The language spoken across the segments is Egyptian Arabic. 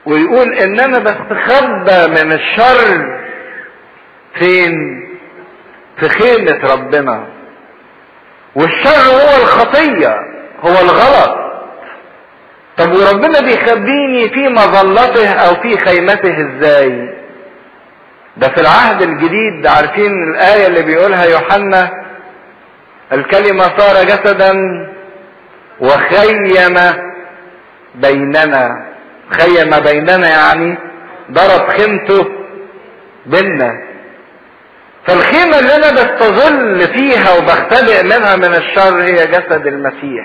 ويقول ان انا بستخبى من الشر فين في خيمة ربنا والشر هو الخطية هو الغلط طب وربنا بيخبيني في مظلته او في خيمته ازاي ده في العهد الجديد عارفين الآية اللي بيقولها يوحنا الكلمة صار جسدا وخيم بيننا خيم بيننا يعني ضرب خيمته بيننا فالخيمة اللي انا بستظل فيها وبختبئ منها من الشر هي جسد المسيح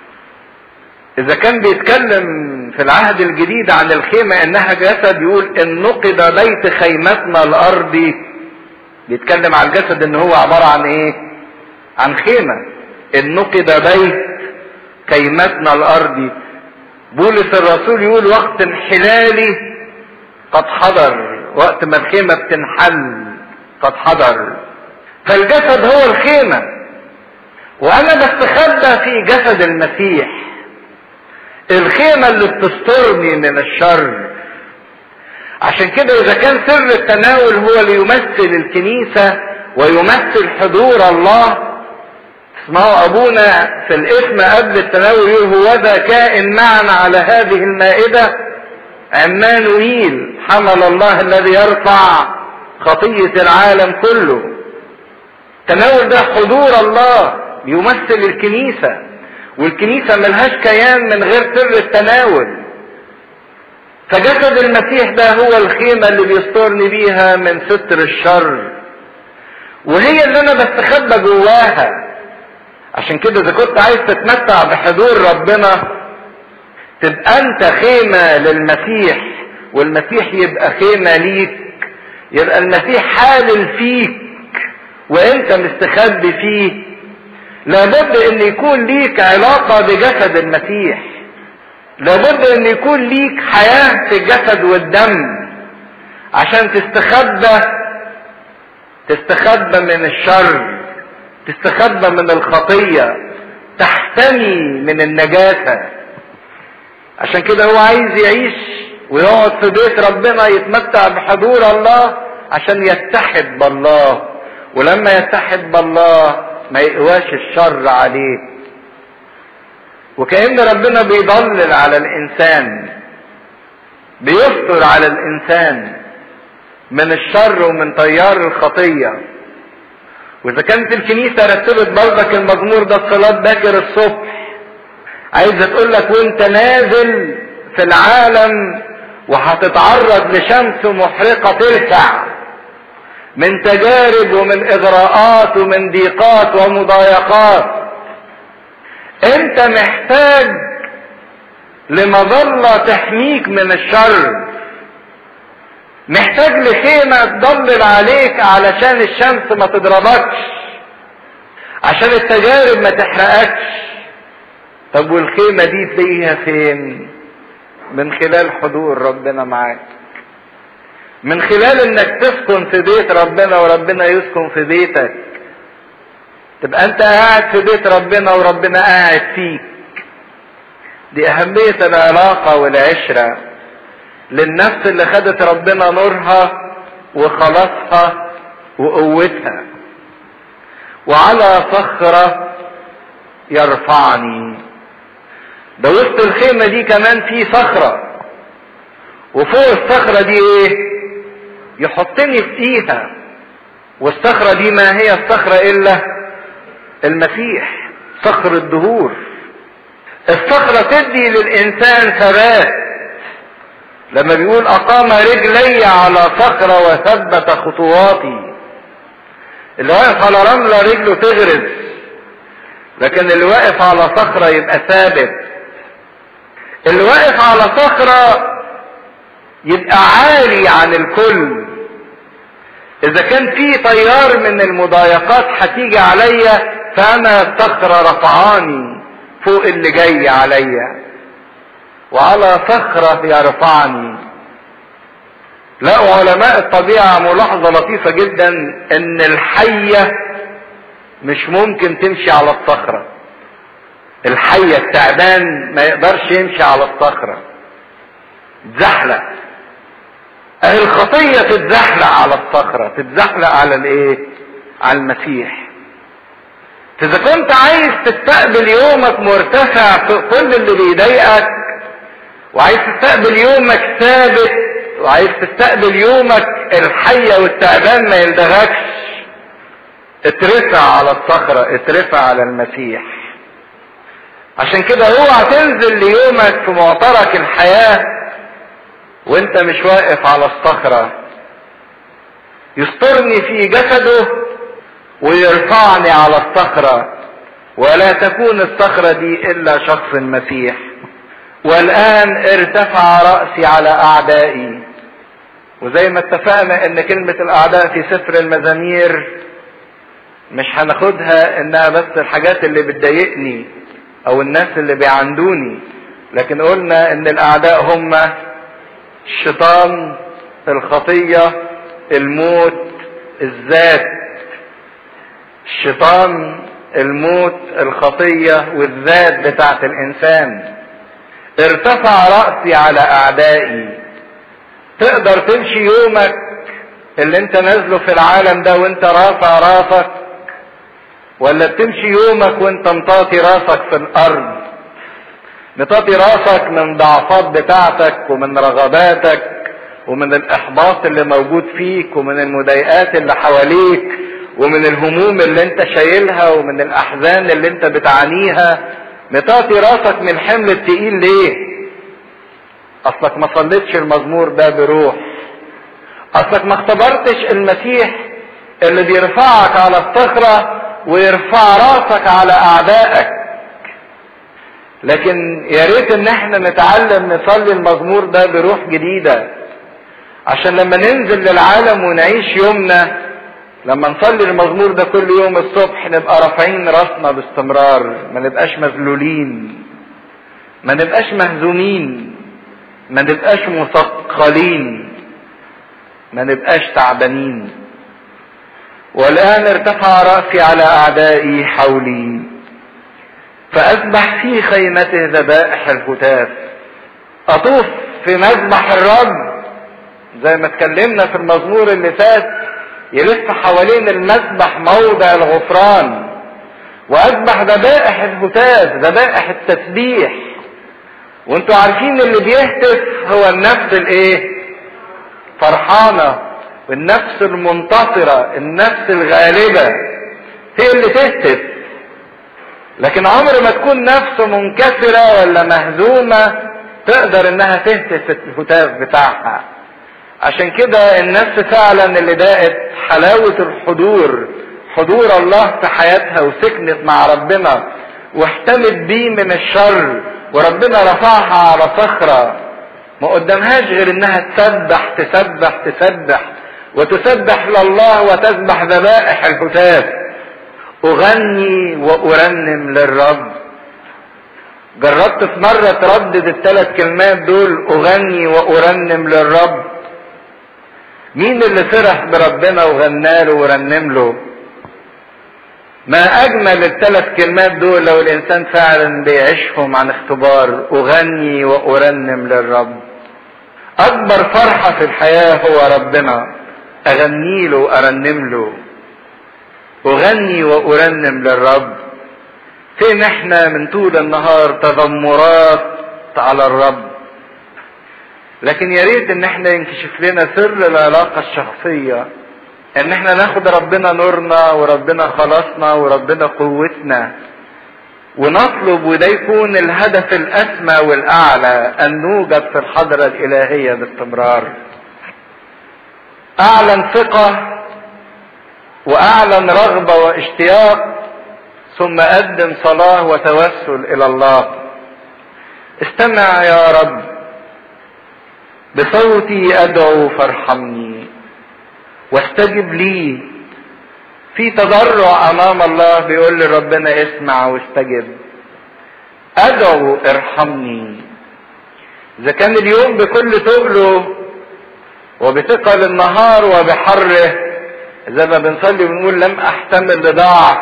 اذا كان بيتكلم في العهد الجديد عن الخيمة انها جسد يقول ان نقض بيت خيمتنا الارضي بيتكلم عن الجسد ان هو عبارة عن ايه عن خيمة ان نقض بيت خيمتنا الارضي بولس الرسول يقول وقت انحلالي قد حضر وقت ما الخيمة بتنحل قد حضر فالجسد هو الخيمة وانا بستخبى في جسد المسيح الخيمة اللي بتسترني من الشر عشان كده اذا كان سر التناول هو اللي يمثل الكنيسة ويمثل حضور الله اسمعوا ابونا في الاسم قبل التناول يقول هو ذا كائن معنا على هذه المائدة عمانويل حمل الله الذي يرفع خطية العالم كله التناول ده حضور الله بيمثل الكنيسة والكنيسة ملهاش كيان من غير سر التناول فجسد المسيح ده هو الخيمة اللي بيسترني بيها من ستر الشر وهي اللي انا بستخبى جواها عشان كده اذا كنت عايز تتمتع بحضور ربنا تبقى انت خيمة للمسيح والمسيح يبقى خيمة ليك يبقى المسيح حالل فيك وانت مستخبي فيه لابد ان يكون ليك علاقة بجسد المسيح لابد ان يكون ليك حياة في الجسد والدم عشان تستخبى تستخبى من الشر تستخبى من الخطية تحتمي من النجاسة عشان كده هو عايز يعيش ويقعد في بيت ربنا يتمتع بحضور الله عشان يتحد بالله ولما يتحد بالله ما يقواش الشر عليه وكأن ربنا بيضلل على الإنسان بيستر على الإنسان من الشر ومن تيار الخطية وإذا كانت الكنيسة رتبت برضك المزمور ده الصلاة باكر الصبح عايزة تقول لك وانت نازل في العالم وهتتعرض لشمس محرقة تلسع من تجارب ومن اغراءات ومن ضيقات ومضايقات انت محتاج لمظلة تحميك من الشر محتاج لخيمة تضلل عليك علشان الشمس ما تضربكش عشان التجارب ما تحرقكش طب والخيمة دي تلاقيها فين من خلال حضور ربنا معاك من خلال انك تسكن في بيت ربنا وربنا يسكن في بيتك تبقى انت قاعد في بيت ربنا وربنا قاعد فيك دي اهمية العلاقة والعشرة للنفس اللي خدت ربنا نورها وخلاصها وقوتها وعلى صخرة يرفعني ده وسط الخيمة دي كمان في صخرة وفوق الصخرة دي ايه يحطني فيها والصخرة دي ما هي الصخرة الا المسيح صخر الدهور الصخرة تدي للانسان ثبات لما بيقول اقام رجلي على صخرة وثبت خطواتي اللي واقف على رملة رجله تغرز لكن اللي واقف على صخرة يبقى ثابت اللي واقف على صخرة يبقى عالي عن الكل اذا كان في تيار من المضايقات هتيجي عليا فانا الصخرة رفعاني فوق اللي جاي عليا وعلى صخرة يرفعني لقوا علماء الطبيعة ملاحظة لطيفة جدا ان الحية مش ممكن تمشي على الصخرة الحية التعبان ما يقدرش يمشي على الصخرة تزحلق اهي الخطية تتزحلق على الصخرة تتزحلق على الايه على المسيح اذا كنت عايز تستقبل يومك مرتفع في كل اللي بيضايقك وعايز تستقبل يومك ثابت وعايز تستقبل يومك الحية والتعبان ما يلدغكش اترفع على الصخرة اترفع على المسيح عشان كده اوعى تنزل ليومك في معترك الحياة وانت مش واقف على الصخرة يسترني في جسده ويرفعني على الصخرة ولا تكون الصخرة دي الا شخص المسيح والان ارتفع رأسي على اعدائي وزي ما اتفقنا ان كلمة الاعداء في سفر المزامير مش هناخدها انها بس الحاجات اللي بتضايقني او الناس اللي بيعندوني لكن قلنا ان الاعداء هم الشيطان الخطية الموت الذات الشيطان الموت الخطية والذات بتاعت الانسان ارتفع رأسي على اعدائي تقدر تمشي يومك اللي انت نازله في العالم ده وانت رافع راسك ولا بتمشي يومك وانت مطاطي راسك في الارض مطاطي راسك من ضعفات بتاعتك ومن رغباتك ومن الاحباط اللي موجود فيك ومن المضايقات اللي حواليك ومن الهموم اللي انت شايلها ومن الاحزان اللي انت بتعانيها مطاطي راسك من الحمل التقيل ليه اصلك ما صليتش المزمور ده بروح اصلك ما اختبرتش المسيح اللي بيرفعك على الصخرة ويرفع راسك على اعدائك لكن يا ريت ان احنا نتعلم نصلي المزمور ده بروح جديدة عشان لما ننزل للعالم ونعيش يومنا لما نصلي المزمور ده كل يوم الصبح نبقى رافعين راسنا باستمرار ما نبقاش مذلولين ما نبقاش مهزومين ما نبقاش مثقلين ما نبقاش تعبانين والآن ارتفع رأسي على أعدائي حولي فأذبح في خيمته ذبائح الهتاف أطوف في مذبح الرب زي ما اتكلمنا في المزمور اللي فات يلف حوالين المذبح موضع الغفران وأذبح ذبائح الهتاف ذبائح التسبيح وانتوا عارفين اللي بيهتف هو النفس الايه فرحانة والنفس المنتصرة النفس الغالبة هي اللي تهتف لكن عمر ما تكون نفس منكسرة ولا مهزومة تقدر انها تهتف الهتاف بتاعها عشان كده النفس فعلا اللي دقت حلاوة الحضور حضور الله في حياتها وسكنت مع ربنا واحتمت بيه من الشر وربنا رفعها على صخرة ما قدامهاش غير انها تسبح تسبح تسبح وتسبح لله وتذبح ذبائح الهتاف اغني وارنم للرب جربت في مرة تردد الثلاث كلمات دول اغني وارنم للرب مين اللي فرح بربنا وغناله ورنم له ما اجمل الثلاث كلمات دول لو الانسان فعلا بيعيشهم عن اختبار اغني وارنم للرب اكبر فرحة في الحياة هو ربنا اغني له ارنم له اغني وارنم للرب فين احنا من طول النهار تذمرات على الرب لكن يا ريت ان احنا ينكشف لنا سر العلاقة الشخصية ان احنا ناخد ربنا نورنا وربنا خلاصنا وربنا قوتنا ونطلب وده يكون الهدف الاسمى والاعلى ان نوجد في الحضرة الالهية باستمرار اعلن ثقة واعلن رغبة واشتياق ثم قدم صلاة وتوسل الى الله استمع يا رب بصوتي ادعو فارحمني واستجب لي في تضرع امام الله بيقول لربنا اسمع واستجب ادعو ارحمني اذا كان اليوم بكل تقله وبثقل النهار وبحره زي ما بنصلي بنقول لم احتمل لضعف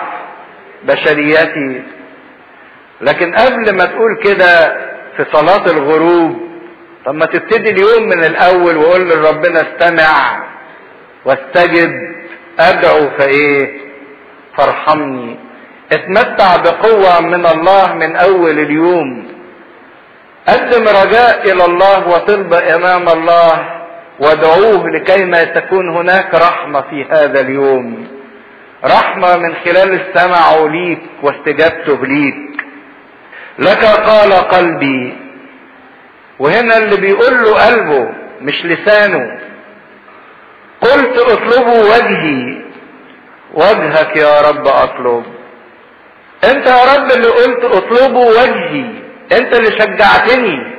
بشريتي لكن قبل ما تقول كده في صلاة الغروب طب ما تبتدي اليوم من الاول وقول لربنا استمع واستجب ادعو فايه فارحمني اتمتع بقوة من الله من اول اليوم قدم رجاء الى الله وطلب امام الله وادعوه لكي ما تكون هناك رحمة في هذا اليوم رحمة من خلال استمعه ليك واستجابته ليك لك قال قلبي وهنا اللي بيقول له قلبه مش لسانه قلت اطلبوا وجهي وجهك يا رب اطلب انت يا رب اللي قلت اطلبوا وجهي انت اللي شجعتني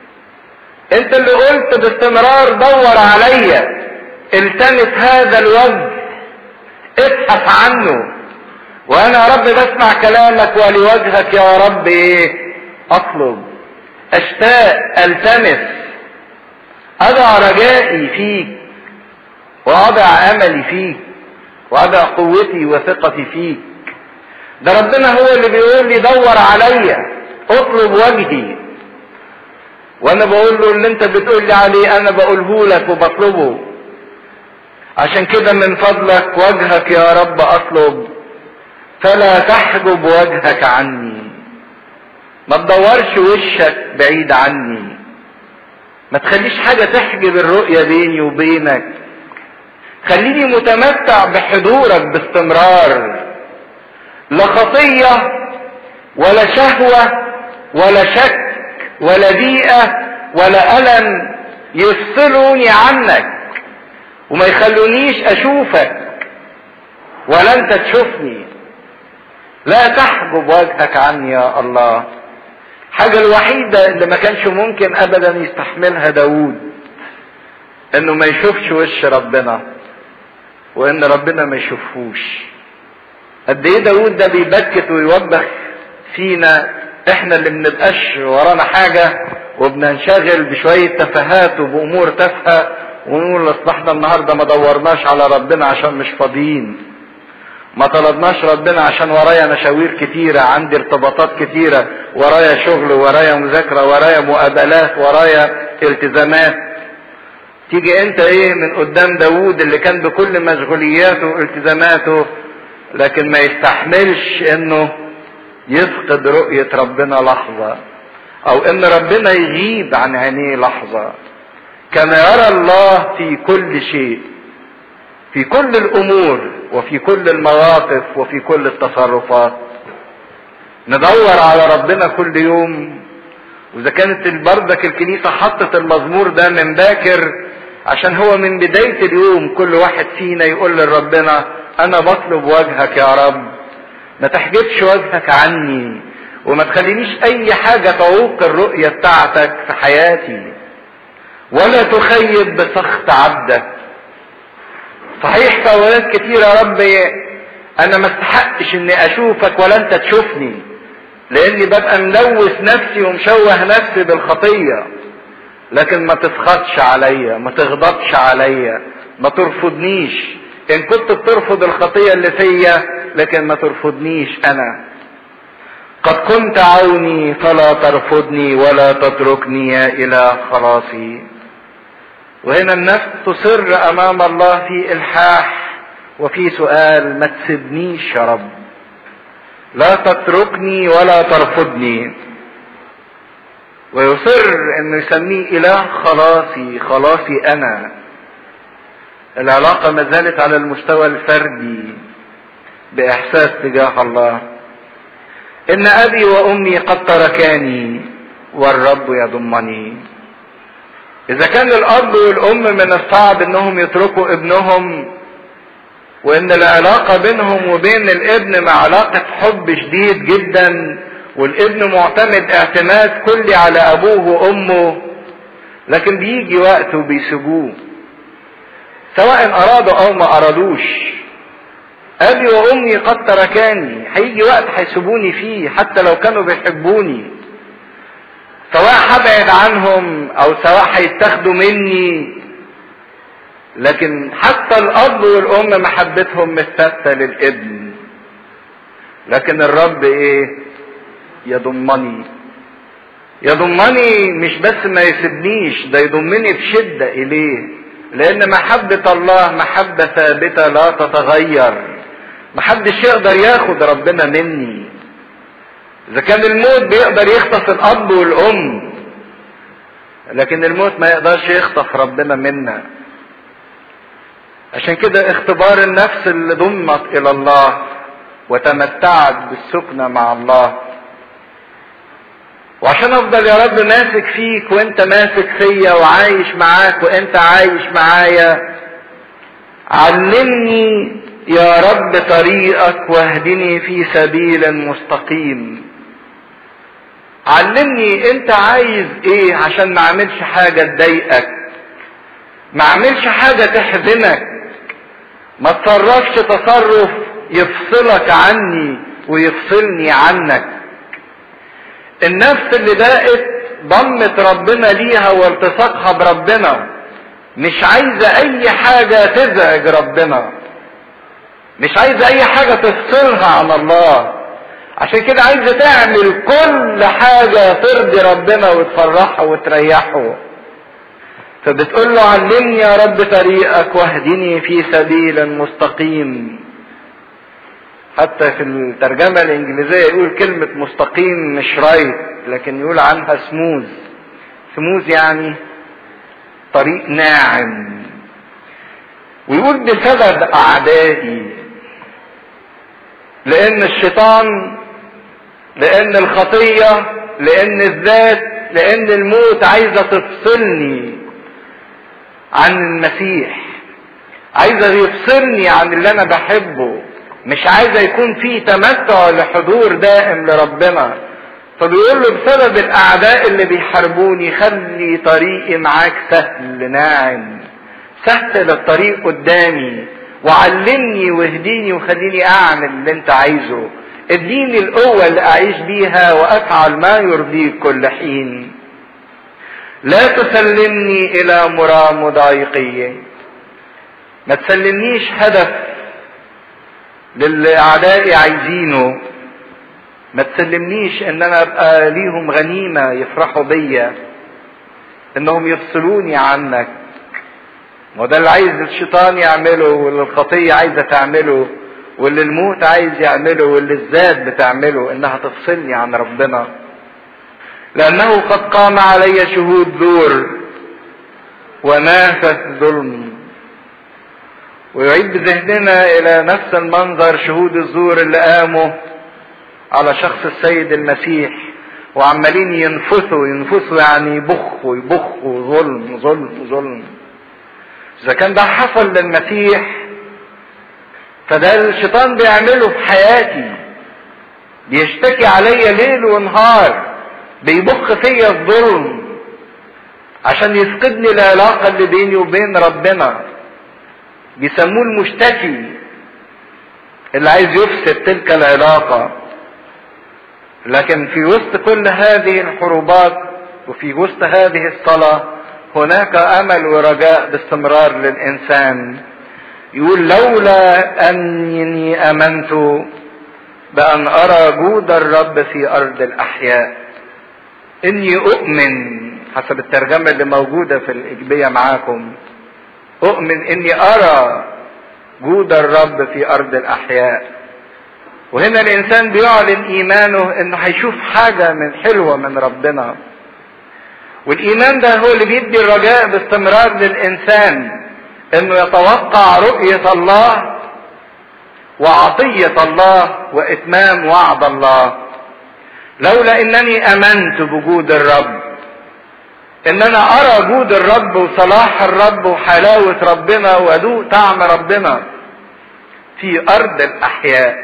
انت اللي قلت باستمرار دور عليا التمس هذا الوجه ابحث عنه وانا يا رب بسمع كلامك ولوجهك يا رب ايه اطلب اشتاق التمس اضع رجائي فيك واضع املي فيك واضع قوتي وثقتي فيك ده ربنا هو اللي بيقول لي دور عليا اطلب وجهي وانا بقول له اللي انت بتقول لي عليه انا بقوله لك وبطلبه عشان كده من فضلك وجهك يا رب اطلب فلا تحجب وجهك عني ما تدورش وشك بعيد عني ما تخليش حاجة تحجب الرؤية بيني وبينك خليني متمتع بحضورك باستمرار لا خطية ولا شهوة ولا شك ولا ضيقة ولا ألم يفصلوني عنك وما يخلونيش أشوفك ولا أنت تشوفني لا تحجب وجهك عني يا الله الحاجة الوحيدة اللي ما كانش ممكن أبدا يستحملها داود إنه ما يشوفش وش ربنا وإن ربنا ما يشوفهوش قد إيه داود ده بيبكت ويوبخ فينا احنا اللي بنبقاش ورانا حاجة وبننشغل بشوية تفاهات وبأمور تافهة ونقول اصل احنا النهاردة ما دورناش على ربنا عشان مش فاضيين ما طلبناش ربنا عشان ورايا مشاوير كتيرة عندي ارتباطات كتيرة ورايا شغل ورايا مذاكرة ورايا مقابلات ورايا التزامات تيجي انت ايه من قدام داوود اللي كان بكل مشغولياته والتزاماته لكن ما يستحملش انه يفقد رؤية ربنا لحظة او ان ربنا يغيب عن عينيه لحظة كما يرى الله في كل شيء في كل الامور وفي كل المواقف وفي كل التصرفات ندور على ربنا كل يوم واذا كانت بردك الكنيسة حطت المزمور ده من باكر عشان هو من بداية اليوم كل واحد فينا يقول لربنا انا بطلب وجهك يا رب ما تحجبش وجهك عني وما تخلينيش اي حاجة تعوق الرؤية بتاعتك في حياتي ولا تخيب بسخط عبدك صحيح في اوقات كتير يا رب انا ما استحقش اني اشوفك ولا انت تشوفني لاني ببقى ملوث نفسي ومشوه نفسي بالخطية لكن ما تسخطش عليا ما تغضبش عليا ما ترفضنيش ان كنت بترفض الخطية اللي فيا لكن ما ترفضنيش انا قد كنت عوني فلا ترفضني ولا تتركني يا اله خلاصي وهنا النفس تصر امام الله في الحاح وفي سؤال ما تسيبنيش يا رب لا تتركني ولا ترفضني ويصر انه يسميه اله خلاصي خلاصي انا العلاقة ما زالت على المستوى الفردي باحساس تجاه الله ان ابي وامي قد تركاني والرب يضمني اذا كان الاب والام من الصعب انهم يتركوا ابنهم وان العلاقة بينهم وبين الابن مع علاقة حب شديد جدا والابن معتمد اعتماد كلي على ابوه وامه لكن بيجي وقت وبيسيبوه سواء ارادوا او ما ارادوش ابي وامي قد تركاني هيجي وقت هيسيبوني فيه حتى لو كانوا بيحبوني سواء هبعد عنهم او سواء هيتاخدوا مني لكن حتى الاب والام محبتهم مش ثابته للابن لكن الرب ايه يضمني يضمني مش بس ما يسيبنيش ده يضمني بشدة اليه لان محبة الله محبة ثابتة لا تتغير محدش يقدر ياخد ربنا مني اذا كان الموت بيقدر يخطف الاب والام لكن الموت ما يقدرش يخطف ربنا منا عشان كده اختبار النفس اللي ضمت الى الله وتمتعت بالسكنة مع الله وعشان افضل يا رب ماسك فيك وانت ماسك فيا وعايش معاك وانت عايش معايا علمني يا رب طريقك واهدني في سبيل مستقيم علمني انت عايز ايه عشان ما اعملش حاجة تضايقك ما اعملش حاجة تحزنك ما تصرفش تصرف يفصلك عني ويفصلني عنك النفس اللي ضاقت ضمت ربنا ليها والتصاقها بربنا مش عايزة اي حاجة تزعج ربنا مش عايزة اي حاجة تفصلها عن الله عشان كده عايزة تعمل كل حاجة ترضي ربنا وتفرحه وتريحه فبتقول له علمني يا رب طريقك واهدني في سبيل مستقيم حتى في الترجمة الإنجليزية يقول كلمة مستقيم مش رايت لكن يقول عنها سموز سموز يعني طريق ناعم ويقول بسبب أعدائي لأن الشيطان لأن الخطية لأن الذات لأن الموت عايزة تفصلني عن المسيح عايزة يفصلني عن اللي أنا بحبه مش عايزه يكون في تمتع لحضور دائم لربنا فبيقول له بسبب الاعداء اللي بيحاربوني خلي طريقي معاك سهل ناعم سهل الطريق قدامي وعلمني واهديني وخليني اعمل اللي انت عايزه اديني القوة اللي اعيش بيها وافعل ما يرضيك كل حين لا تسلمني الى مرام مضايقي ما تسلمنيش هدف للي اعدائي عايزينه ما تسلمنيش ان انا ابقى ليهم غنيمه يفرحوا بيا انهم يفصلوني عنك وده اللي عايز الشيطان يعمله واللي الخطيه عايزه تعمله واللي الموت عايز يعمله واللي الذات بتعمله انها تفصلني عن ربنا لانه قد قام علي شهود زور ونافت ظلم ويعيد بذهننا الى نفس المنظر شهود الزور اللي قاموا على شخص السيد المسيح وعمالين ينفثوا ينفثوا يعني يبخوا يبخوا ظلم ظلم ظلم اذا كان ده حصل للمسيح فده الشيطان بيعمله في حياتي بيشتكي عليا ليل ونهار بيبخ فيا الظلم عشان يفقدني العلاقة اللي بيني وبين ربنا بيسموه المشتكي اللي عايز يفسد تلك العلاقة لكن في وسط كل هذه الحروبات وفي وسط هذه الصلاة هناك أمل ورجاء باستمرار للإنسان يقول لولا أني آمنت بأن أرى جود الرب في أرض الأحياء إني أؤمن حسب الترجمة اللي موجودة في الإجبية معاكم أؤمن إني أرى جود الرب في أرض الأحياء وهنا الإنسان بيعلن إيمانه إنه هيشوف حاجة من حلوة من ربنا والإيمان ده هو اللي بيدي الرجاء باستمرار للإنسان إنه يتوقع رؤية الله وعطية الله وإتمام وعد الله لولا إنني آمنت بوجود الرب ان انا ارى جود الرب وصلاح الرب وحلاوة ربنا وادوق طعم ربنا في ارض الاحياء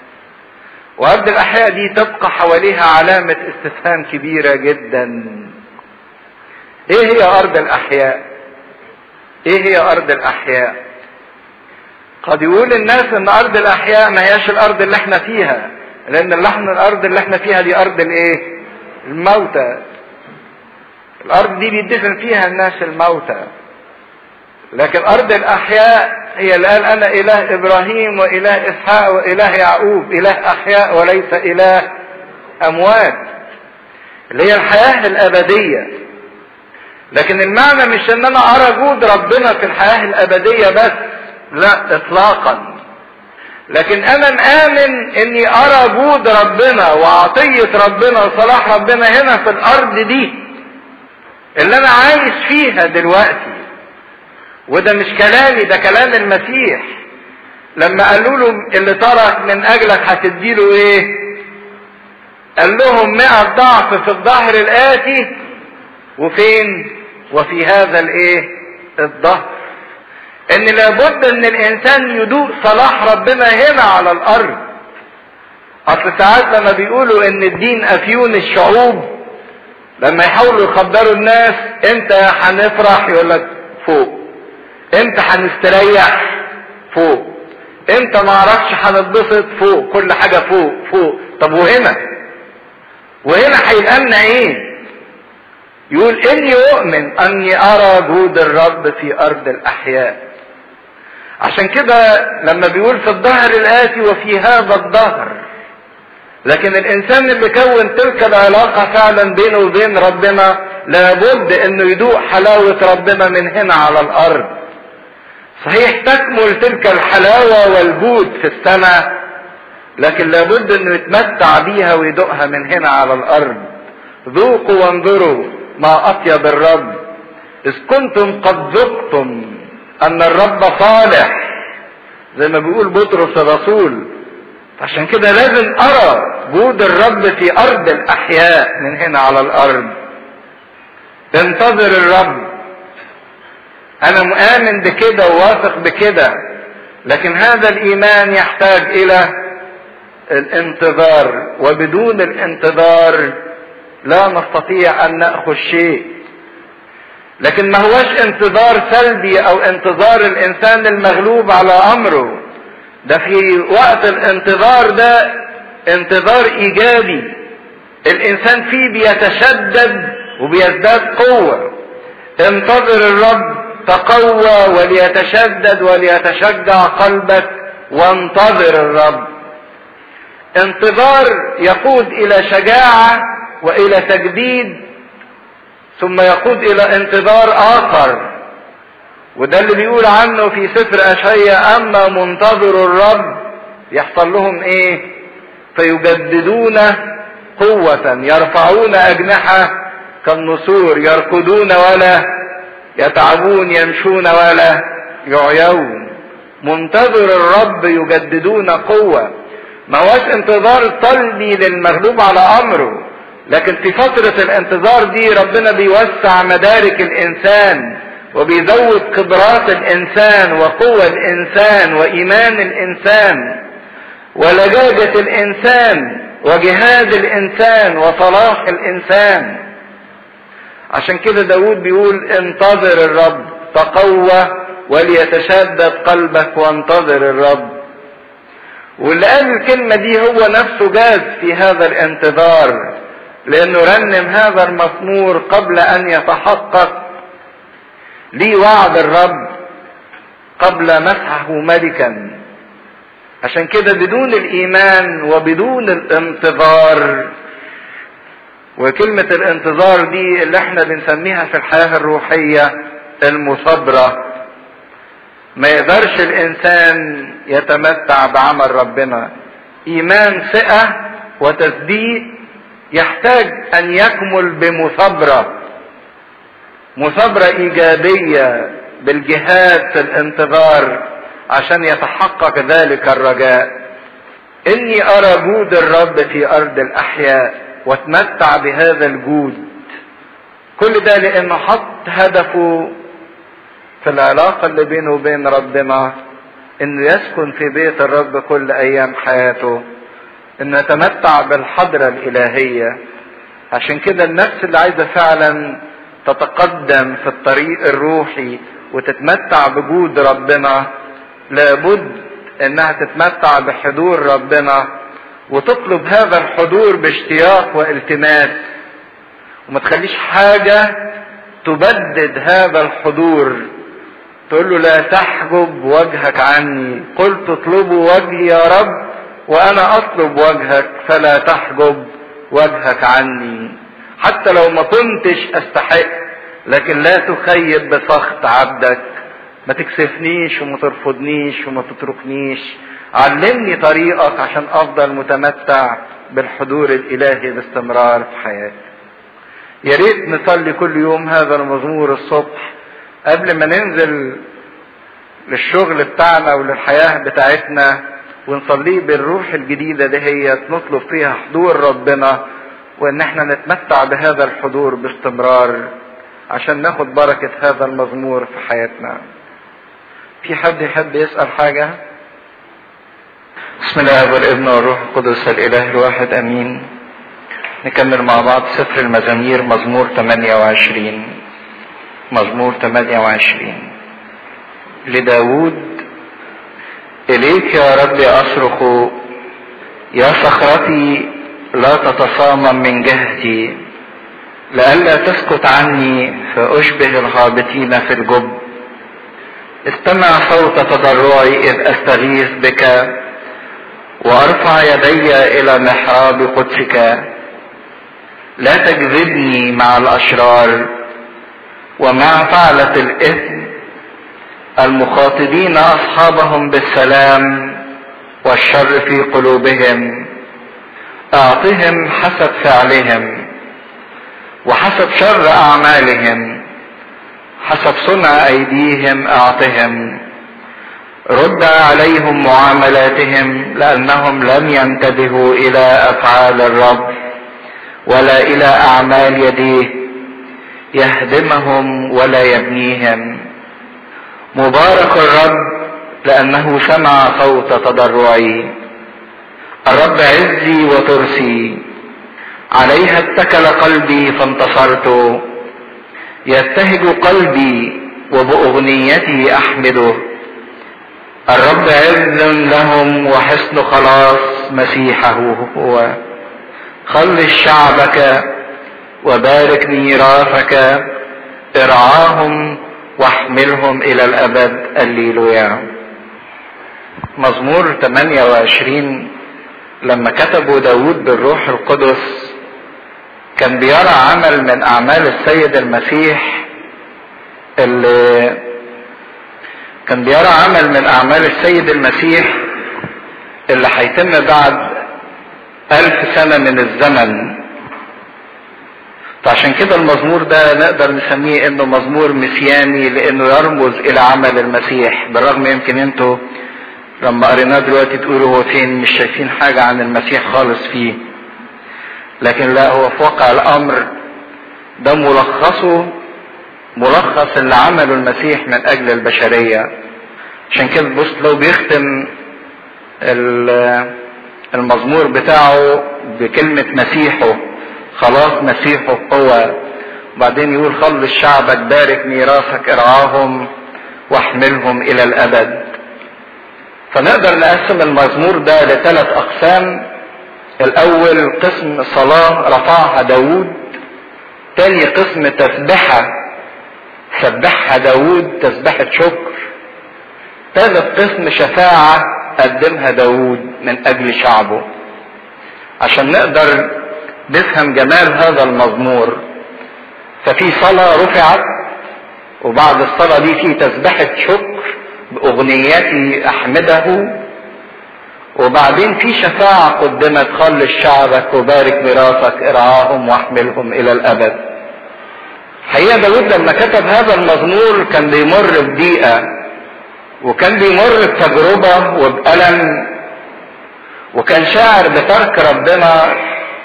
وارض الاحياء دي تبقى حواليها علامة استفهام كبيرة جدا ايه هي ارض الاحياء ايه هي ارض الاحياء قد يقول الناس ان ارض الاحياء ما هياش الارض اللي احنا فيها لان اللي احنا الارض اللي احنا فيها دي ارض الايه الموتى الارض دي بيدفن فيها الناس الموتى لكن ارض الاحياء هي اللي قال انا اله ابراهيم واله اسحاق واله يعقوب اله احياء وليس اله اموات اللي هي الحياة الابدية لكن المعنى مش ان انا ارى جود ربنا في الحياة الابدية بس لا اطلاقا لكن انا مآمن اني ارى جود ربنا وعطية ربنا وصلاح ربنا هنا في الارض دي اللي انا عايش فيها دلوقتي وده مش كلامي ده كلام المسيح لما قالوا له اللي ترك من اجلك هتديله ايه قال لهم مئة ضعف في الظهر الاتي وفين وفي هذا الايه الظهر ان لابد ان الانسان يدوق صلاح ربنا هنا على الارض اصل ساعات لما بيقولوا ان الدين افيون الشعوب لما يحاولوا يخبروا الناس امتى هنفرح يقول لك فوق امتى هنستريح فوق امتى ما اعرفش هنتبسط فوق كل حاجه فوق فوق طب وهنا وهنا هيبقى لنا ايه يقول اني اؤمن اني ارى جود الرب في ارض الاحياء عشان كده لما بيقول في الظهر الاتي وفي هذا الظهر لكن الانسان اللي كون تلك العلاقة فعلا بينه وبين ربنا لابد انه يدوق حلاوة ربنا من هنا على الارض صحيح تكمل تلك الحلاوة والجود في السماء لكن لابد انه يتمتع بيها ويدوقها من هنا على الارض ذوقوا وانظروا ما اطيب الرب اذ كنتم قد ذقتم ان الرب صالح زي ما بيقول بطرس الرسول عشان كده لازم ارى جود الرب في ارض الاحياء من هنا على الارض انتظر الرب انا مؤمن بكده وواثق بكده لكن هذا الايمان يحتاج الى الانتظار وبدون الانتظار لا نستطيع ان ناخذ شيء لكن ما هوش انتظار سلبي او انتظار الانسان المغلوب على امره ده في وقت الانتظار ده انتظار ايجابي الانسان فيه بيتشدد وبيزداد قوة انتظر الرب تقوى وليتشدد وليتشجع قلبك وانتظر الرب انتظار يقود الى شجاعة والى تجديد ثم يقود الى انتظار اخر وده اللي بيقول عنه في سفر اشعيا اما منتظر الرب يحصل لهم ايه فيجددون قوة يرفعون اجنحة كالنسور يركضون ولا يتعبون يمشون ولا يعيون منتظر الرب يجددون قوة ما هوش انتظار صلبي للمغلوب على امره لكن في فترة الانتظار دي ربنا بيوسع مدارك الانسان وبيزود قدرات الانسان وقوة الانسان وايمان الانسان ولجاجة الانسان وجهاد الانسان وصلاح الانسان عشان كده داود بيقول انتظر الرب تقوى وليتشدد قلبك وانتظر الرب واللي قال الكلمة دي هو نفسه جاز في هذا الانتظار لانه رنم هذا المزمور قبل ان يتحقق لي وعد الرب قبل مسحه ملكا عشان كده بدون الايمان وبدون الانتظار وكلمة الانتظار دي اللي احنا بنسميها في الحياة الروحية المصابرة ما يقدرش الانسان يتمتع بعمل ربنا ايمان ثقة وتصديق يحتاج ان يكمل بمثابرة مثابرة ايجابية بالجهاد في الانتظار عشان يتحقق ذلك الرجاء اني ارى جود الرب في ارض الاحياء واتمتع بهذا الجود كل ده لانه حط هدفه في العلاقة اللي بينه وبين ربنا انه يسكن في بيت الرب كل ايام حياته انه يتمتع بالحضرة الالهية عشان كده النفس اللي عايزة فعلا تتقدم في الطريق الروحي وتتمتع بجود ربنا لابد انها تتمتع بحضور ربنا وتطلب هذا الحضور باشتياق والتماس وما تخليش حاجة تبدد هذا الحضور تقول له لا تحجب وجهك عني قلت اطلبوا وجهي يا رب وانا اطلب وجهك فلا تحجب وجهك عني حتى لو ما كنتش استحق لكن لا تخيب بسخط عبدك ما تكسفنيش وما ترفضنيش وما تتركنيش علمني طريقك عشان افضل متمتع بالحضور الالهي باستمرار في حياتي يا ريت نصلي كل يوم هذا المزمور الصبح قبل ما ننزل للشغل بتاعنا وللحياة بتاعتنا ونصليه بالروح الجديدة دهيت نطلب فيها حضور ربنا وان احنا نتمتع بهذا الحضور باستمرار عشان ناخد بركة هذا المزمور في حياتنا في حد يحب يسأل حاجة بسم الله والابن والروح القدس الاله الواحد امين نكمل مع بعض سفر المزامير مزمور 28 مزمور 28 لداود إليك يا رب أصرخ يا صخرتي لا تتصامم من جهتي لئلا تسكت عني فأشبه الهابطين في الجب استمع صوت تضرعي إذ أستغيث بك وأرفع يدي إلى محراب قدسك لا تجذبني مع الأشرار ومع فعلة الإثم المخاطبين أصحابهم بالسلام والشر في قلوبهم أعطهم حسب فعلهم وحسب شر أعمالهم حسب صنع أيديهم أعطهم رد عليهم معاملاتهم لأنهم لم ينتبهوا إلى أفعال الرب ولا إلى أعمال يديه يهدمهم ولا يبنيهم مبارك الرب لأنه سمع صوت تضرعي الرب عزي وترسي عليها اتكل قلبي فانتصرت يبتهج قلبي وبأغنيتي أحمده الرب عز لهم وحسن خلاص مسيحه هو خلص شعبك وبارك ميراثك ارعاهم واحملهم الى الابد الليلويا مزمور 28 لما كتبوا داود بالروح القدس كان بيرى عمل من اعمال السيد المسيح اللي كان بيرى عمل من اعمال السيد المسيح اللي هيتم بعد الف سنة من الزمن فعشان كده المزمور ده نقدر نسميه انه مزمور مسياني لانه يرمز الى عمل المسيح بالرغم يمكن انتوا لما قريناه دلوقتي تقولوا هو فين مش شايفين حاجة عن المسيح خالص فيه لكن لا هو في واقع الامر ده ملخصه ملخص اللي عمله المسيح من اجل البشرية عشان كده بص لو بيختم المزمور بتاعه بكلمة مسيحه خلاص مسيحه هو وبعدين يقول خلص شعبك بارك ميراثك ارعاهم واحملهم الى الابد فنقدر نقسم المزمور ده لثلاث اقسام الاول قسم صلاة رفعها داود تاني قسم تسبحة سبحها داود تسبحة شكر ثالث قسم شفاعة قدمها داود من اجل شعبه عشان نقدر نفهم جمال هذا المزمور ففي صلاة رفعت وبعد الصلاة دي في تسبحة شكر بأغنياتي أحمده وبعدين في شفاعة قدمت خلص شعبك وبارك ميراثك ارعاهم واحملهم إلى الأبد حقيقة داود لما كتب هذا المزمور كان بيمر بضيقة وكان بيمر بتجربة وبألم وكان شاعر بترك ربنا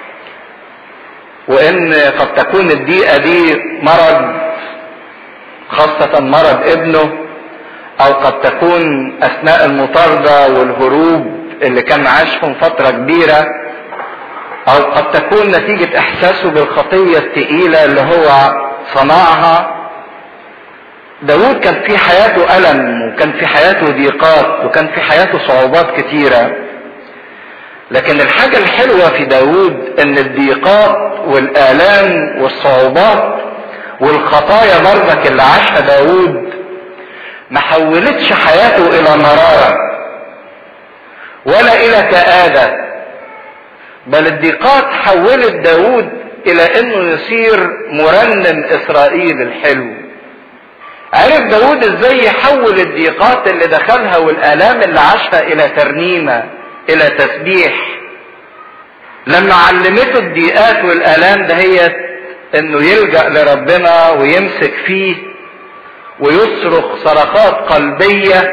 وان قد تكون الضيقه دي مرض خاصه مرض ابنه او قد تكون اثناء المطارده والهروب اللي كان عاشهم فتره كبيره او قد تكون نتيجه احساسه بالخطيه الثقيله اللي هو صنعها داود كان في حياته الم وكان في حياته ضيقات وكان في حياته صعوبات كتيره لكن الحاجة الحلوة في داود ان الضيقات والآلام والصعوبات والخطايا برضك اللي عاشها داود ما حولتش حياته الى مرارة ولا الى كآبة بل الضيقات حولت داود الى انه يصير مرنم اسرائيل الحلو عرف داود ازاي يحول الضيقات اللي دخلها والالام اللي عاشها الى ترنيمه الى تسبيح لما علمته الضيقات والالام دهيت انه يلجا لربنا ويمسك فيه ويصرخ صرخات قلبيه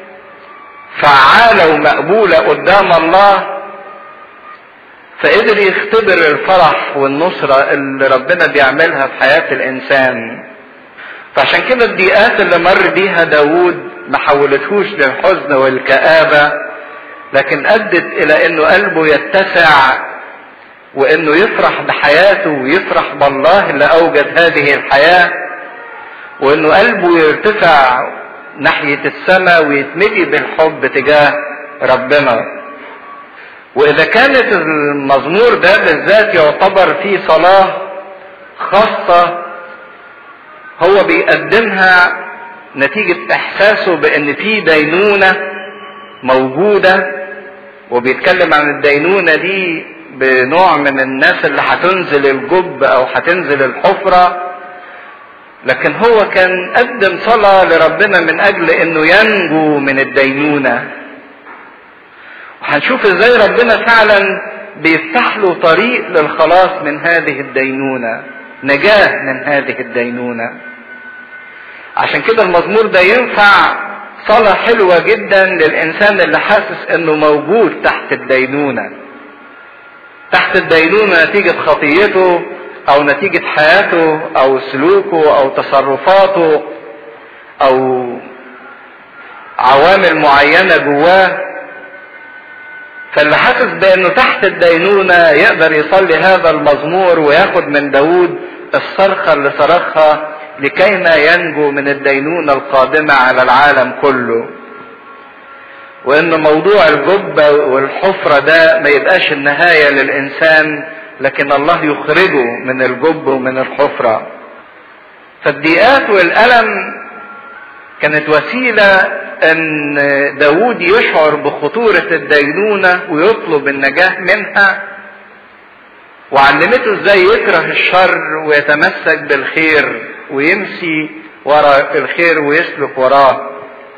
فعاله ومقبوله قدام الله فقدر يختبر الفرح والنصرة اللي ربنا بيعملها في حياة الإنسان فعشان كده الضيقات اللي مر بيها داود ما حولتهوش للحزن والكآبة لكن أدت إلى إنه قلبه يتسع وإنه يفرح بحياته ويفرح بالله اللي أوجد هذه الحياة وإنه قلبه يرتفع ناحية السماء ويتملي بالحب تجاه ربنا واذا كانت المزمور ده بالذات يعتبر فيه صلاة خاصة هو بيقدمها نتيجة احساسه بان في دينونة موجودة وبيتكلم عن الدينونة دي بنوع من الناس اللي هتنزل الجب او هتنزل الحفرة لكن هو كان قدم صلاة لربنا من اجل انه ينجو من الدينونة وهنشوف ازاي ربنا فعلا بيفتح له طريق للخلاص من هذه الدينونة نجاة من هذه الدينونة عشان كده المزمور ده ينفع صلاة حلوة جدا للإنسان اللي حاسس إنه موجود تحت الدينونة تحت الدينونة نتيجة خطيته أو نتيجة حياته أو سلوكه أو تصرفاته أو عوامل معينة جواه فاللي حاسس بانه تحت الدينونة يقدر يصلي هذا المزمور وياخد من داود الصرخة اللي صرخها لكيما ينجو من الدينونة القادمة على العالم كله وان موضوع الجبة والحفرة ده ما يبقاش النهاية للانسان لكن الله يخرجه من الجب ومن الحفرة فالضيقات والألم كانت وسيلة ان داود يشعر بخطورة الدينونة ويطلب النجاة منها وعلمته ازاي يكره الشر ويتمسك بالخير ويمشي وراء الخير ويسلك وراه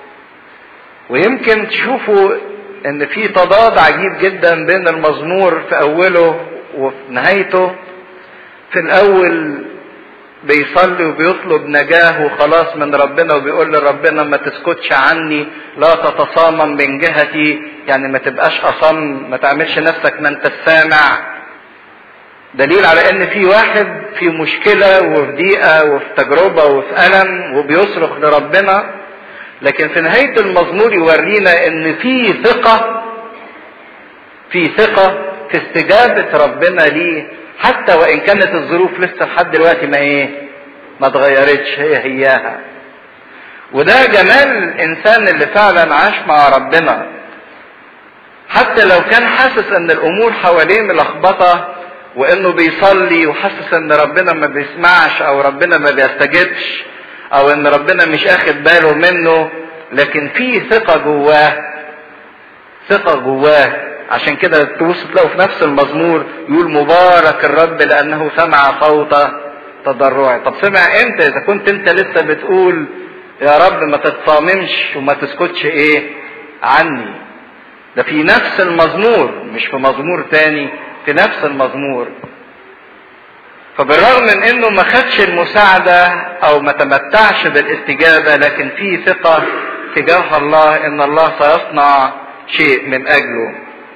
ويمكن تشوفوا ان في تضاد عجيب جدا بين المزمور في اوله وفي نهايته في الاول بيصلي وبيطلب نجاه وخلاص من ربنا وبيقول لربنا ما تسكتش عني لا تتصامم من جهتي يعني ما تبقاش اصم ما تعملش نفسك ما انت السامع دليل على ان في واحد في مشكلة وفي ضيقة وفي تجربة وفي ألم وبيصرخ لربنا لكن في نهاية المزمور يورينا ان في ثقة في ثقة في استجابة ربنا ليه حتى وان كانت الظروف لسه لحد دلوقتي ما ايه ما اتغيرتش هي هياها وده جمال الانسان اللي فعلا عاش مع ربنا حتى لو كان حاسس ان الامور حواليه ملخبطه وانه بيصلي وحاسس ان ربنا ما بيسمعش او ربنا ما بيستجبش او ان ربنا مش اخد باله منه لكن في ثقه جواه ثقه جواه عشان كده تبص تلاقوا في نفس المزمور يقول مبارك الرب لانه سمع صوت تضرعي طب سمع امتى اذا كنت انت لسه بتقول يا رب ما تتصاممش وما تسكتش ايه عني ده في نفس المزمور مش في مزمور تاني في نفس المزمور فبالرغم من انه ما خدش المساعدة او ما تمتعش بالاستجابة لكن في ثقة تجاه الله ان الله سيصنع شيء من اجله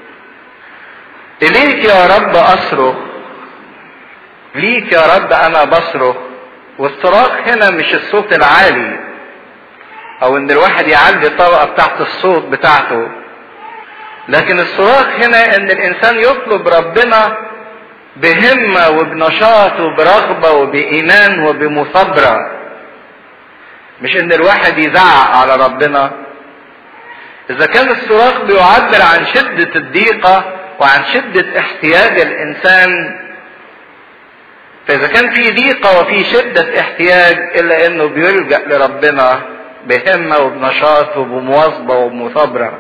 اليك يا رب اصرخ ليك يا رب انا بصرخ والصراخ هنا مش الصوت العالي او ان الواحد يعلي الطبقة بتاعت الصوت بتاعته لكن الصراخ هنا ان الانسان يطلب ربنا بهمة وبنشاط وبرغبة وبإيمان وبمثابرة مش ان الواحد يزعق على ربنا اذا كان الصراخ بيعبر عن شدة الضيقة وعن شدة احتياج الانسان فاذا كان في ضيقة وفي شدة احتياج الا انه بيلجأ لربنا بهمة وبنشاط وبمواظبة وبمثابرة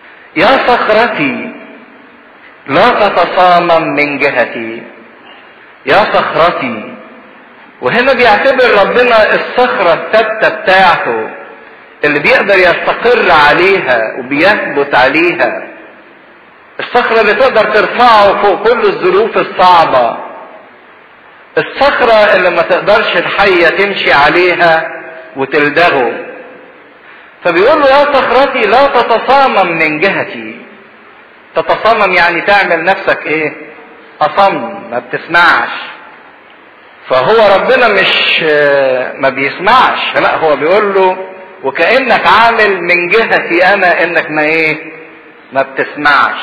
يا صخرتي لا تتصامم من جهتي يا صخرتي وهنا بيعتبر ربنا الصخرة الثابتة بتاعته اللي بيقدر يستقر عليها وبيثبت عليها الصخرة اللي تقدر ترفعه فوق كل الظروف الصعبة الصخرة اللي ما تقدرش الحية تمشي عليها وتلدغه فبيقول له يا صخرتي لا تتصامم من جهتي تتصامم يعني تعمل نفسك ايه اصم ما بتسمعش فهو ربنا مش ما بيسمعش لا هو بيقول له وكانك عامل من جهتي انا انك ما ايه ما بتسمعش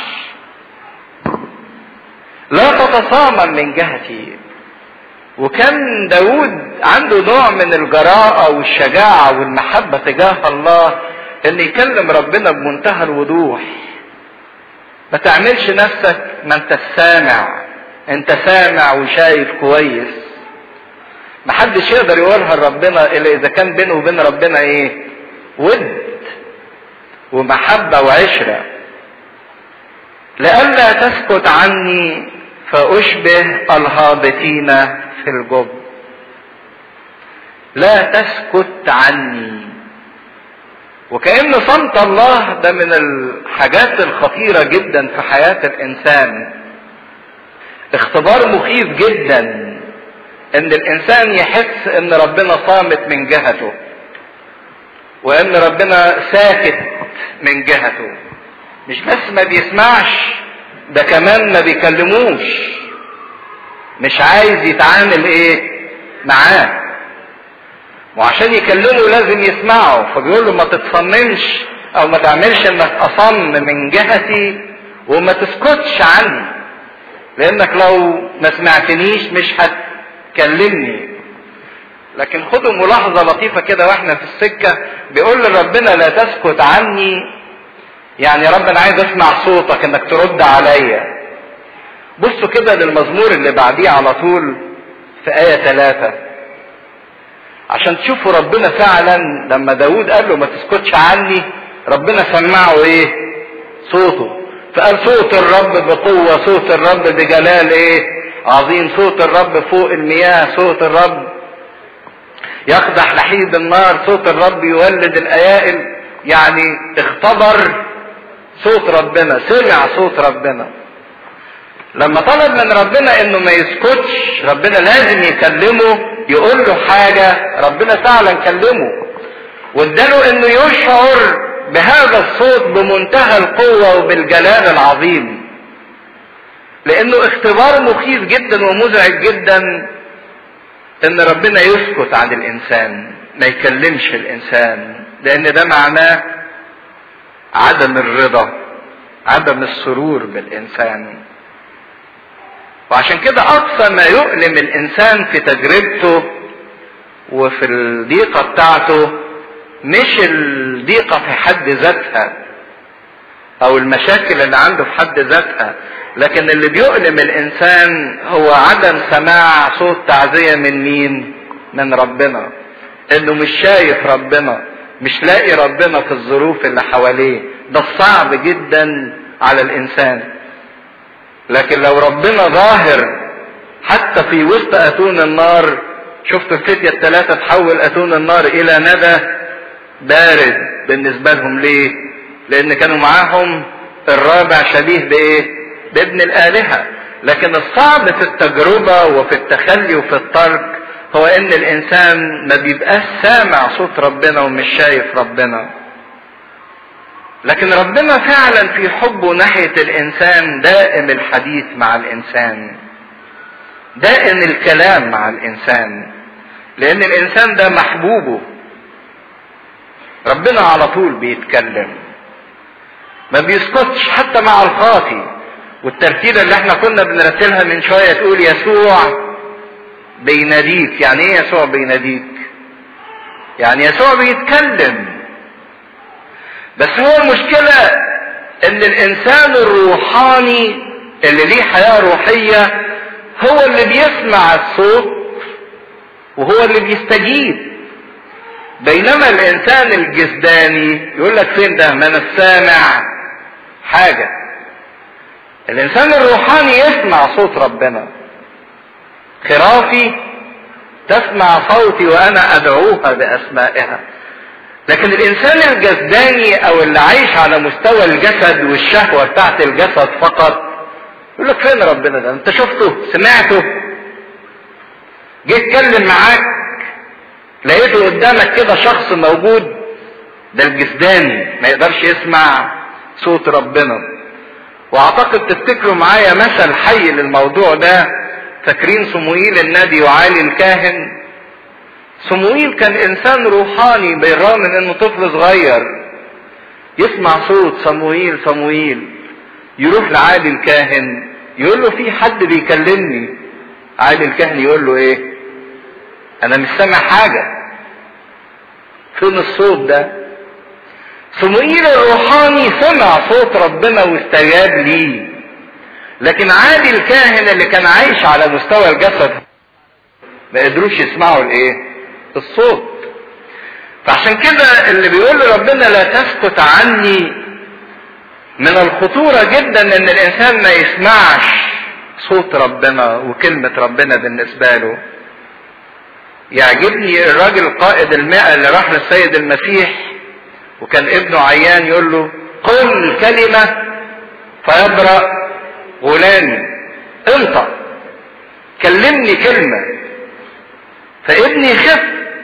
لا تتصامم من جهتي وكان داود عنده نوع من الجراءة والشجاعة والمحبة تجاه الله ان يكلم ربنا بمنتهى الوضوح ما تعملش نفسك ما انت سامع انت سامع وشايف كويس محدش يقدر يقولها لربنا الا اذا كان بينه وبين ربنا ايه ود ومحبة وعشرة لئلا تسكت عني فأشبه الهابطين في الجب لا تسكت عني وكأن صمت الله ده من الحاجات الخطيرة جدا في حياة الإنسان اختبار مخيف جدا ان الانسان يحس ان ربنا صامت من جهته وان ربنا ساكت من جهته مش بس ما بيسمعش ده كمان ما بيكلموش مش عايز يتعامل ايه معاه وعشان يكلمه لازم يسمعه فبيقول له ما تتصممش او ما تعملش انك اصم من جهتي وما تسكتش عني لانك لو ما سمعتنيش مش هتكلمني لكن خدوا ملاحظة لطيفة كده واحنا في السكة بيقول لربنا لا تسكت عني يعني يا رب انا عايز اسمع صوتك انك ترد عليا بصوا كده للمزمور اللي بعديه على طول في آية ثلاثة عشان تشوفوا ربنا فعلا لما داود قال له ما تسكتش عني ربنا سمعه ايه صوته فقال صوت الرب بقوة صوت الرب بجلال ايه عظيم صوت الرب فوق المياه صوت الرب يقدح لحيد النار صوت الرب يولد الايائل يعني اختبر صوت ربنا سمع صوت ربنا لما طلب من ربنا انه ما يسكتش ربنا لازم يكلمه يقول له حاجة ربنا فعلا كلمه واداله انه يشعر بهذا الصوت بمنتهى القوة وبالجلال العظيم لانه اختبار مخيف جدا ومزعج جدا ان ربنا يسكت عن الانسان ما يكلمش الانسان لان ده معناه عدم الرضا عدم السرور بالانسان وعشان كده اقصى ما يؤلم الانسان في تجربته وفي الضيقه بتاعته مش الضيقه في حد ذاتها او المشاكل اللي عنده في حد ذاتها لكن اللي بيؤلم الانسان هو عدم سماع صوت تعزيه من مين من ربنا انه مش شايف ربنا مش لاقي ربنا في الظروف اللي حواليه ده صعب جدا على الانسان لكن لو ربنا ظاهر حتى في وسط اتون النار شفت الفتية الثلاثة تحول اتون النار الى ندى بارد بالنسبة لهم ليه لان كانوا معاهم الرابع شبيه بايه بابن الالهة لكن الصعب في التجربة وفي التخلي وفي الترك هو ان الانسان ما بيبقاش سامع صوت ربنا ومش شايف ربنا لكن ربنا فعلا في حبه ناحية الانسان دائم الحديث مع الانسان دائم الكلام مع الانسان لان الانسان ده محبوبه ربنا على طول بيتكلم ما بيسكتش حتى مع الخاطي والترتيبه اللي احنا كنا بنرتلها من شويه تقول يسوع بيناديك يعني ايه يسوع بيناديك يعني يسوع بيتكلم بس هو المشكلة ان الانسان الروحاني اللي ليه حياة روحية هو اللي بيسمع الصوت وهو اللي بيستجيب بينما الانسان الجسداني يقول لك فين ده ما انا سامع حاجة الانسان الروحاني يسمع صوت ربنا خرافي تسمع صوتي وانا ادعوها باسمائها لكن الانسان الجسداني او اللي عايش على مستوى الجسد والشهوه بتاعت الجسد فقط يقول لك فين ربنا ده انت شفته سمعته جه اتكلم معاك لقيته قدامك كده شخص موجود ده الجسداني ما يقدرش يسمع صوت ربنا واعتقد تفتكروا معايا مثل حي للموضوع ده فاكرين صموئيل النبي وعالي الكاهن صموئيل كان انسان روحاني بالرغم من انه طفل صغير يسمع صوت صموئيل صموئيل يروح لعالي الكاهن يقول له في حد بيكلمني عالي الكاهن يقول له ايه انا مش سامع حاجه فين الصوت ده صموئيل الروحاني سمع صوت ربنا واستجاب ليه لكن عادي الكاهن اللي كان عايش على مستوى الجسد ما قدروش يسمعوا الايه الصوت فعشان كده اللي بيقول لربنا لا تسكت عني من الخطورة جدا ان الانسان ما يسمعش صوت ربنا وكلمة ربنا بالنسبة له يعجبني الراجل قائد المئة اللي راح للسيد المسيح وكان ابنه عيان يقول له قل كلمة فيبرأ غلامي انطق كلمني كلمة فابني خف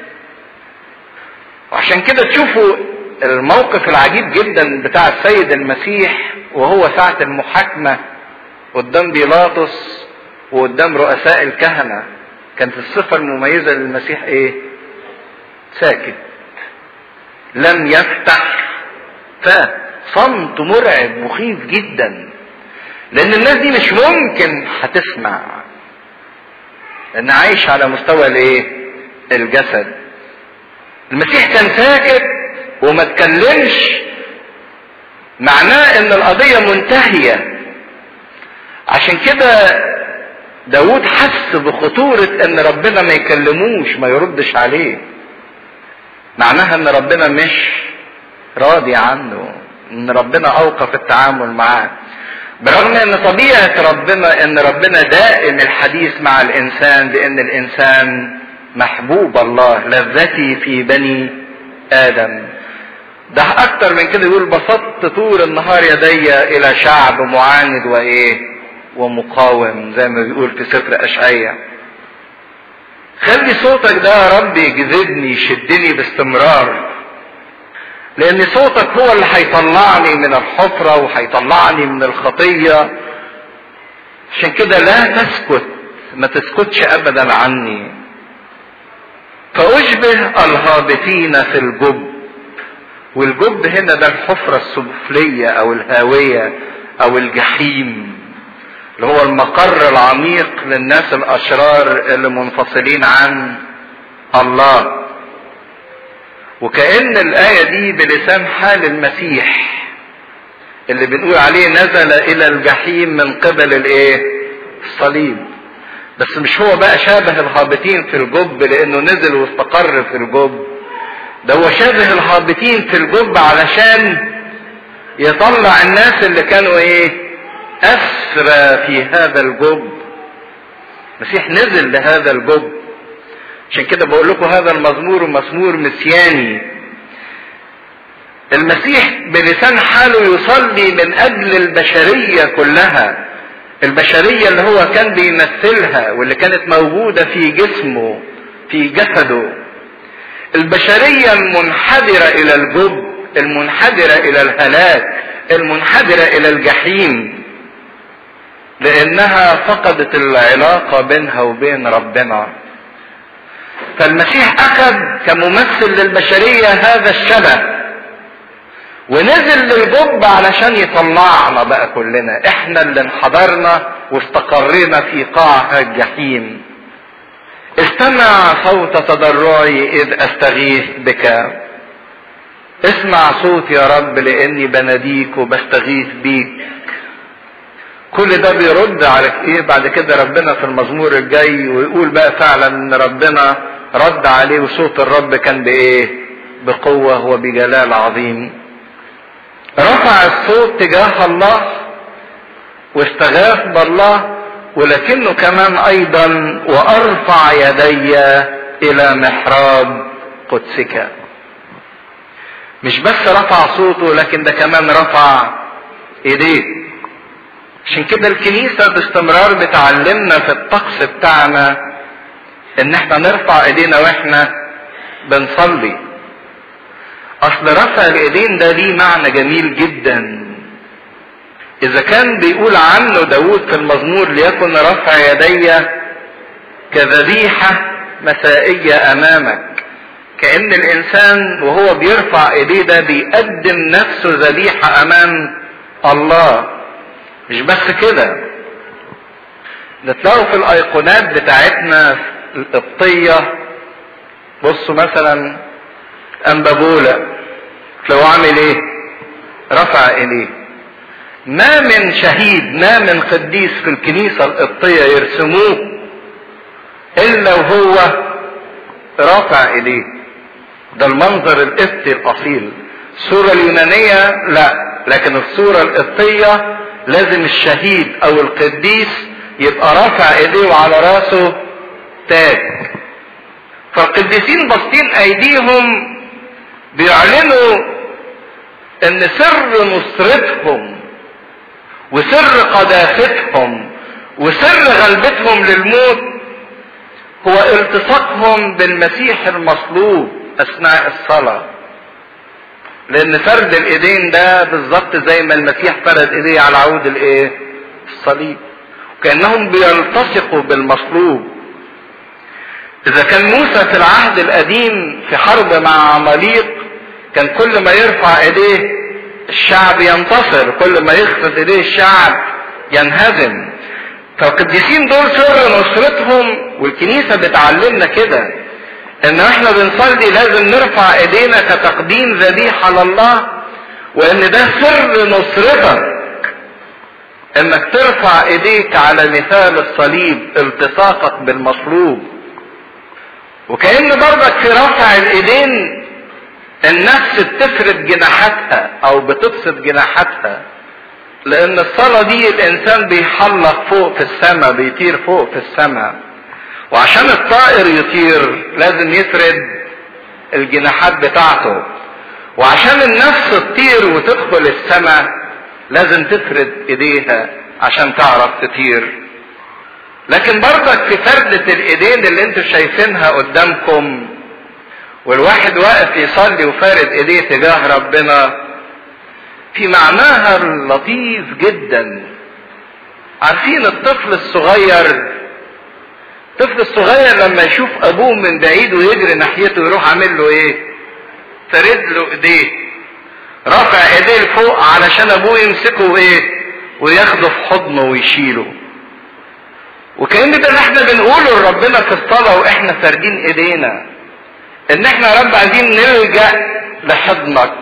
وعشان كده تشوفوا الموقف العجيب جدا بتاع السيد المسيح وهو ساعة المحاكمة قدام بيلاطس وقدام رؤساء الكهنة كانت الصفة المميزة للمسيح ايه ساكت لم يفتح فصمت مرعب مخيف جدا لان الناس دي مش ممكن هتسمع لان عايش على مستوى الايه الجسد المسيح كان ساكت وما اتكلمش معناه ان القضيه منتهيه عشان كده داود حس بخطورة ان ربنا ما يكلموش ما يردش عليه معناها ان ربنا مش راضي عنه ان ربنا اوقف التعامل معاه برغم ان طبيعة ربنا ان ربنا دائم الحديث مع الانسان بان الانسان محبوب الله لذتي في بني ادم ده اكتر من كده يقول بسطت طول النهار يدي الى شعب معاند وايه ومقاوم زي ما بيقول في سفر اشعياء خلي صوتك ده يا رب يجذبني يشدني باستمرار لان صوتك هو اللي هيطلعني من الحفرة وهيطلعني من الخطية عشان كده لا تسكت ما تسكتش ابدا عني فاشبه الهابطين في الجب والجب هنا ده الحفرة السفلية او الهاوية او الجحيم اللي هو المقر العميق للناس الاشرار اللي منفصلين عن الله وكأن الآية دي بلسان حال المسيح اللي بنقول عليه نزل إلى الجحيم من قبل الإيه؟ الصليب. بس مش هو بقى شابه الهابطين في الجب لأنه نزل واستقر في الجب. ده هو شابه الهابطين في الجب علشان يطلع الناس اللي كانوا إيه؟ أسرى في هذا الجب. المسيح نزل لهذا الجب. عشان كده بقول لكم هذا المزمور مزمور مسياني المسيح بلسان حاله يصلي من اجل البشريه كلها البشريه اللي هو كان بيمثلها واللي كانت موجوده في جسمه في جسده البشريه المنحدره الى الجب المنحدره الى الهلاك المنحدره الى الجحيم لانها فقدت العلاقه بينها وبين ربنا فالمسيح اخذ كممثل للبشريه هذا الشبه ونزل للجب علشان يطلعنا بقى كلنا احنا اللي انحدرنا واستقرينا في قاع الجحيم استمع صوت تضرعي اذ استغيث بك اسمع صوت يا رب لاني بناديك وبستغيث بيك كل ده بيرد على ايه بعد كده ربنا في المزمور الجاي ويقول بقى فعلا ان ربنا رد عليه وصوت الرب كان بايه بقوة وبجلال عظيم رفع الصوت تجاه الله واستغاث بالله ولكنه كمان ايضا وارفع يدي الى محراب قدسك مش بس رفع صوته لكن ده كمان رفع ايديه عشان كده الكنيسة باستمرار بتعلمنا في الطقس بتاعنا ان احنا نرفع ايدينا واحنا بنصلي اصل رفع الايدين ده ليه معنى جميل جدا اذا كان بيقول عنه داود في المزمور ليكن رفع يدي كذبيحة مسائية امامك كأن الانسان وهو بيرفع ايديه ده بيقدم نفسه ذبيحة امام الله مش بس كده ده تلاقوا في الايقونات بتاعتنا القبطية بصوا مثلا انبابولا تلاقوا عامل ايه رفع ايديه ما من شهيد ما من قديس في الكنيسة القبطية يرسموه الا وهو رافع ايديه ده المنظر القبطي الاصيل الصورة اليونانية لا لكن الصورة القبطية لازم الشهيد او القديس يبقى رافع ايديه وعلى راسه تاج فالقديسين باصين ايديهم بيعلنوا ان سر نصرتهم وسر قداستهم وسر غلبتهم للموت هو التصاقهم بالمسيح المصلوب اثناء الصلاه لان فرد الايدين ده بالظبط زي ما المسيح فرد ايديه على عود الايه الصليب كانهم بيلتصقوا بالمصلوب اذا كان موسى في العهد القديم في حرب مع عماليق كان كل ما يرفع ايديه الشعب ينتصر كل ما يخفض ايديه الشعب ينهزم فالقديسين دول سر نصرتهم والكنيسة بتعلمنا كده ان احنا بنصلي لازم نرفع ايدينا كتقديم ذبيحة لله وان ده سر نصرتك انك ترفع ايديك على مثال الصليب التصاقك بالمصلوب وكأن برضك في رفع الايدين النفس بتفرد جناحاتها او بتبسط جناحاتها لان الصلاة دي الانسان بيحلق فوق في السماء بيطير فوق في السماء وعشان الطائر يطير لازم يفرد الجناحات بتاعته وعشان النفس تطير وتدخل السماء لازم تفرد ايديها عشان تعرف تطير لكن برضك في فردة الايدين اللي انتوا شايفينها قدامكم والواحد واقف يصلي وفارد ايديه تجاه ربنا في معناها اللطيف جدا عارفين الطفل الصغير الطفل الصغير لما يشوف ابوه من بعيد ويجري ناحيته يروح عامل له ايه فرد له ايديه رافع ايديه لفوق علشان ابوه يمسكه ايه وياخده في حضنه ويشيله وكأن ده اللي احنا بنقوله لربنا في الصلاة واحنا فاردين ايدينا ان احنا يا رب عايزين نلجأ لحضنك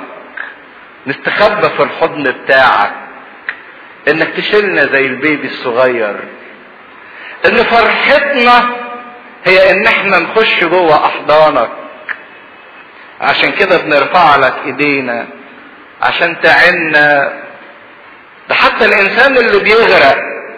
نستخبى في الحضن بتاعك انك تشيلنا زي البيبي الصغير ان فرحتنا هي ان احنا نخش جوه احضانك عشان كده بنرفع لك ايدينا عشان تعنا ده حتى الانسان اللي بيغرق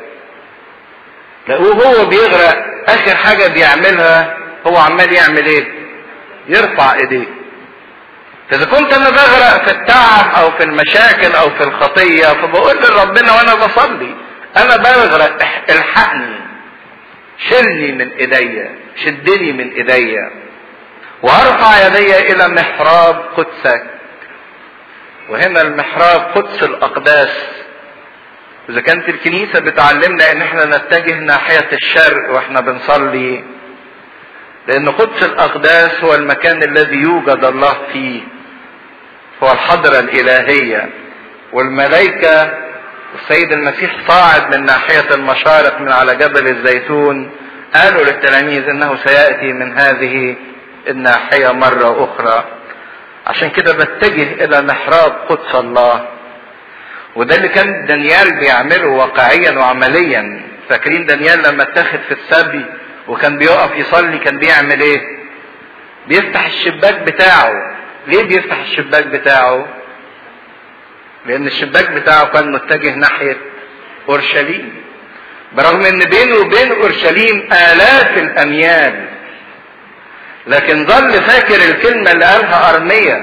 وهو بيغرق اخر حاجة بيعملها هو عمال يعمل ايه يرفع ايديه فاذا كنت انا بغرق في التعب او في المشاكل او في الخطية فبقول لربنا وانا بصلي انا بغرق الحقني شلني من ايديا شدني من ايديا وارفع يدي الى محراب قدسك وهنا المحراب قدس الاقداس اذا كانت الكنيسة بتعلمنا ان احنا نتجه ناحية الشرق واحنا بنصلي لان قدس الاقداس هو المكان الذي يوجد الله فيه هو الحضرة الالهية والملائكة السيد المسيح صاعد من ناحية المشارق من على جبل الزيتون قالوا للتلاميذ انه سيأتي من هذه الناحية مرة اخرى عشان كده بتجه الى محراب قدس الله وده اللي كان دانيال بيعمله واقعيا وعمليا فاكرين دانيال لما اتخذ في السبي وكان بيقف يصلي كان بيعمل ايه بيفتح الشباك بتاعه ليه بيفتح الشباك بتاعه لان الشباك بتاعه كان متجه ناحية اورشليم برغم ان بينه وبين اورشليم الاف الاميال لكن ظل فاكر الكلمة اللي قالها ارمية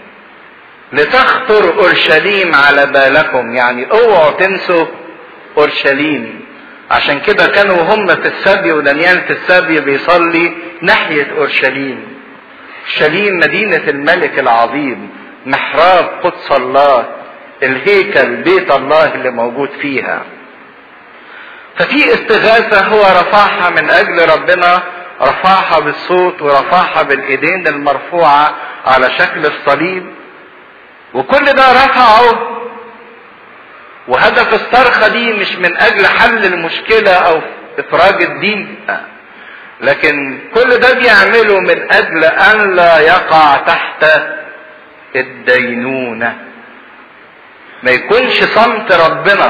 لتخطر اورشليم على بالكم يعني اوعوا تنسوا اورشليم عشان كده كانوا هم في السبي ودانيال في السبي بيصلي ناحية اورشليم اورشليم مدينة الملك العظيم محراب قدس الله الهيكل بيت الله اللي موجود فيها ففي استغاثة هو رفعها من أجل ربنا رفعها بالصوت ورفعها بالإيدين المرفوعة على شكل الصليب وكل ده رفعه وهدف الصرخة دي مش من أجل حل المشكلة أو إفراج الدين لكن كل ده بيعمله من أجل أن لا يقع تحت الدينونة ما يكونش صمت ربنا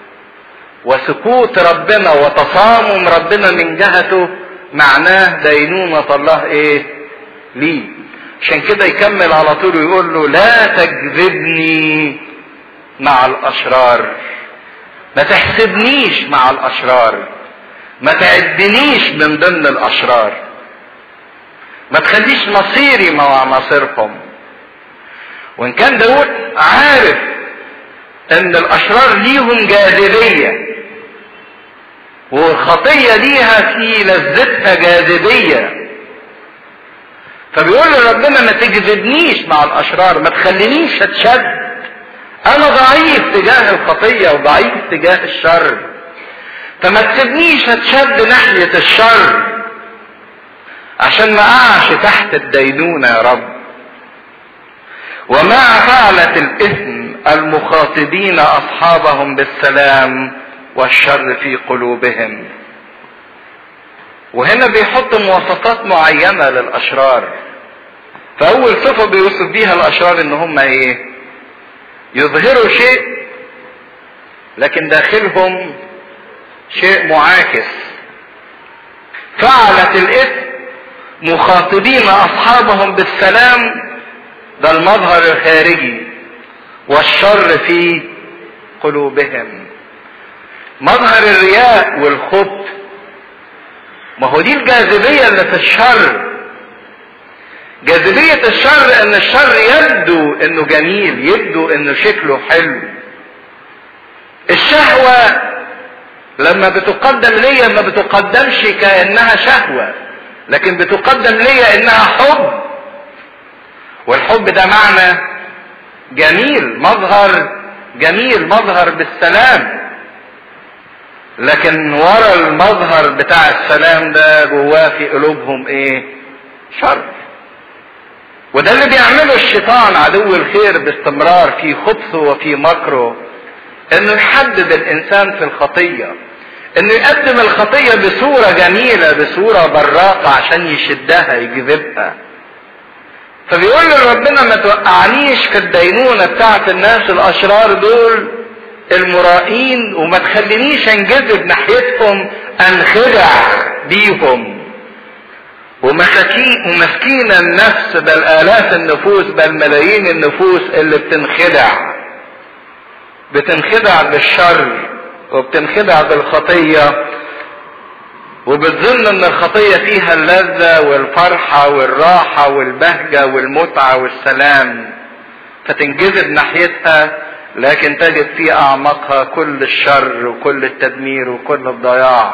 وسكوت ربنا وتصامم ربنا من جهته معناه دينونة الله ايه ليه عشان كده يكمل على طول ويقول له لا تجذبني مع الاشرار ما تحسبنيش مع الاشرار ما تعدنيش من ضمن الاشرار ما تخليش مصيري مع مصيركم وان كان داود عارف ان الاشرار ليهم جاذبيه والخطيه ليها في لذتها جاذبيه فبيقول لربنا ما تجذبنيش مع الاشرار ما تخلينيش اتشد انا ضعيف تجاه الخطيه وضعيف تجاه الشر فما تسيبنيش اتشد ناحيه الشر عشان ما اقعش تحت الدينونه يا رب ومع فعلة الإثم المخاطبين أصحابهم بالسلام والشر في قلوبهم وهنا بيحط مواصفات معينة للأشرار فأول صفة بيوصف بيها الأشرار إن هم إيه؟ يظهروا شيء لكن داخلهم شيء معاكس فعلت الإثم مخاطبين أصحابهم بالسلام ده المظهر الخارجي والشر في قلوبهم مظهر الرياء والخبث ما هو دي الجاذبية اللي في الشر جاذبية الشر ان الشر يبدو انه جميل يبدو انه شكله حلو الشهوة لما بتقدم ليا ما بتقدمش كأنها شهوة لكن بتقدم ليا انها حب والحب ده معنى جميل مظهر جميل مظهر بالسلام لكن ورا المظهر بتاع السلام ده جواه في قلوبهم ايه شر وده اللي بيعمله الشيطان عدو الخير باستمرار في خبثه وفي مكره انه يحدد الانسان في الخطيه انه يقدم الخطيه بصوره جميله بصوره براقه عشان يشدها يجذبها فبيقول لربنا ما توقعنيش في الدينونه بتاعت الناس الاشرار دول المرائين وما تخلينيش انجذب ناحيتهم انخدع بيهم ومساكين ومسكين النفس بل الاف النفوس بل ملايين النفوس اللي بتنخدع بتنخدع بالشر وبتنخدع بالخطيه وبتظن ان الخطيه فيها اللذه والفرحه والراحه والبهجه والمتعه والسلام فتنجذب ناحيتها لكن تجد في اعماقها كل الشر وكل التدمير وكل الضياع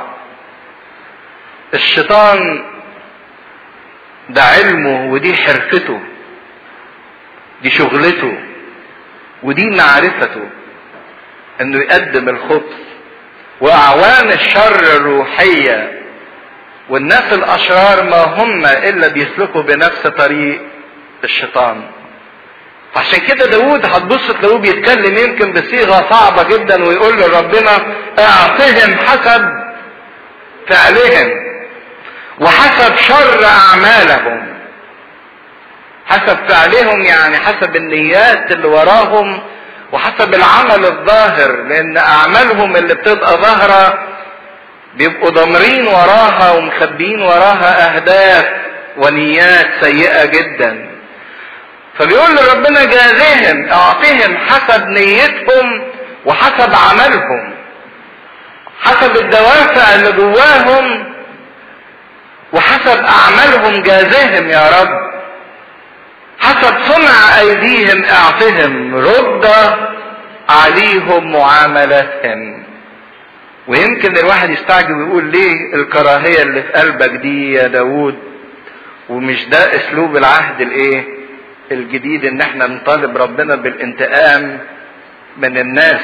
الشيطان ده علمه ودي حرفته دي شغلته ودي معرفته انه يقدم الخبث واعوان الشر الروحيه والناس الاشرار ما هم الا بيسلكوا بنفس طريق الشيطان عشان كده داود هتبص تلاقوه بيتكلم يمكن بصيغه صعبه جدا ويقول لربنا اعطهم حسب فعلهم وحسب شر اعمالهم حسب فعلهم يعني حسب النيات اللي وراهم وحسب العمل الظاهر لان اعمالهم اللي بتبقى ظاهره بيبقوا ضامرين وراها ومخبيين وراها اهداف ونيات سيئه جدا فبيقول لربنا جازهم اعطهم حسب نيتهم وحسب عملهم حسب الدوافع اللي جواهم وحسب اعمالهم جازهم يا رب حسب صنع ايديهم اعطهم رد عليهم معاملاتهم ويمكن الواحد يستعجب ويقول ليه الكراهيه اللي في قلبك دي يا داوود ومش ده اسلوب العهد الايه الجديد ان احنا نطالب ربنا بالانتقام من الناس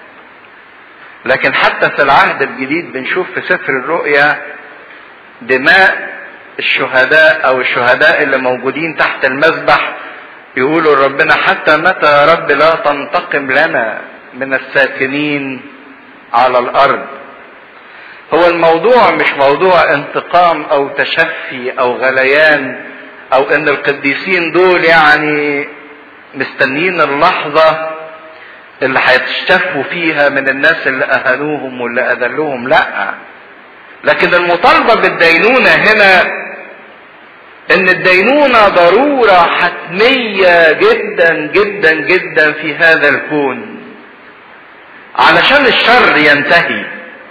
لكن حتى في العهد الجديد بنشوف في سفر الرؤيا دماء الشهداء او الشهداء اللي موجودين تحت المذبح يقولوا لربنا حتى متى يا رب لا تنتقم لنا من الساكنين على الارض هو الموضوع مش موضوع انتقام او تشفي او غليان او ان القديسين دول يعني مستنيين اللحظة اللي هيتشفوا فيها من الناس اللي اهانوهم واللي اذلوهم لا لكن المطالبة بالدينونة هنا ان الدينونة ضرورة حتمية جدا جدا جدا في هذا الكون علشان الشر ينتهي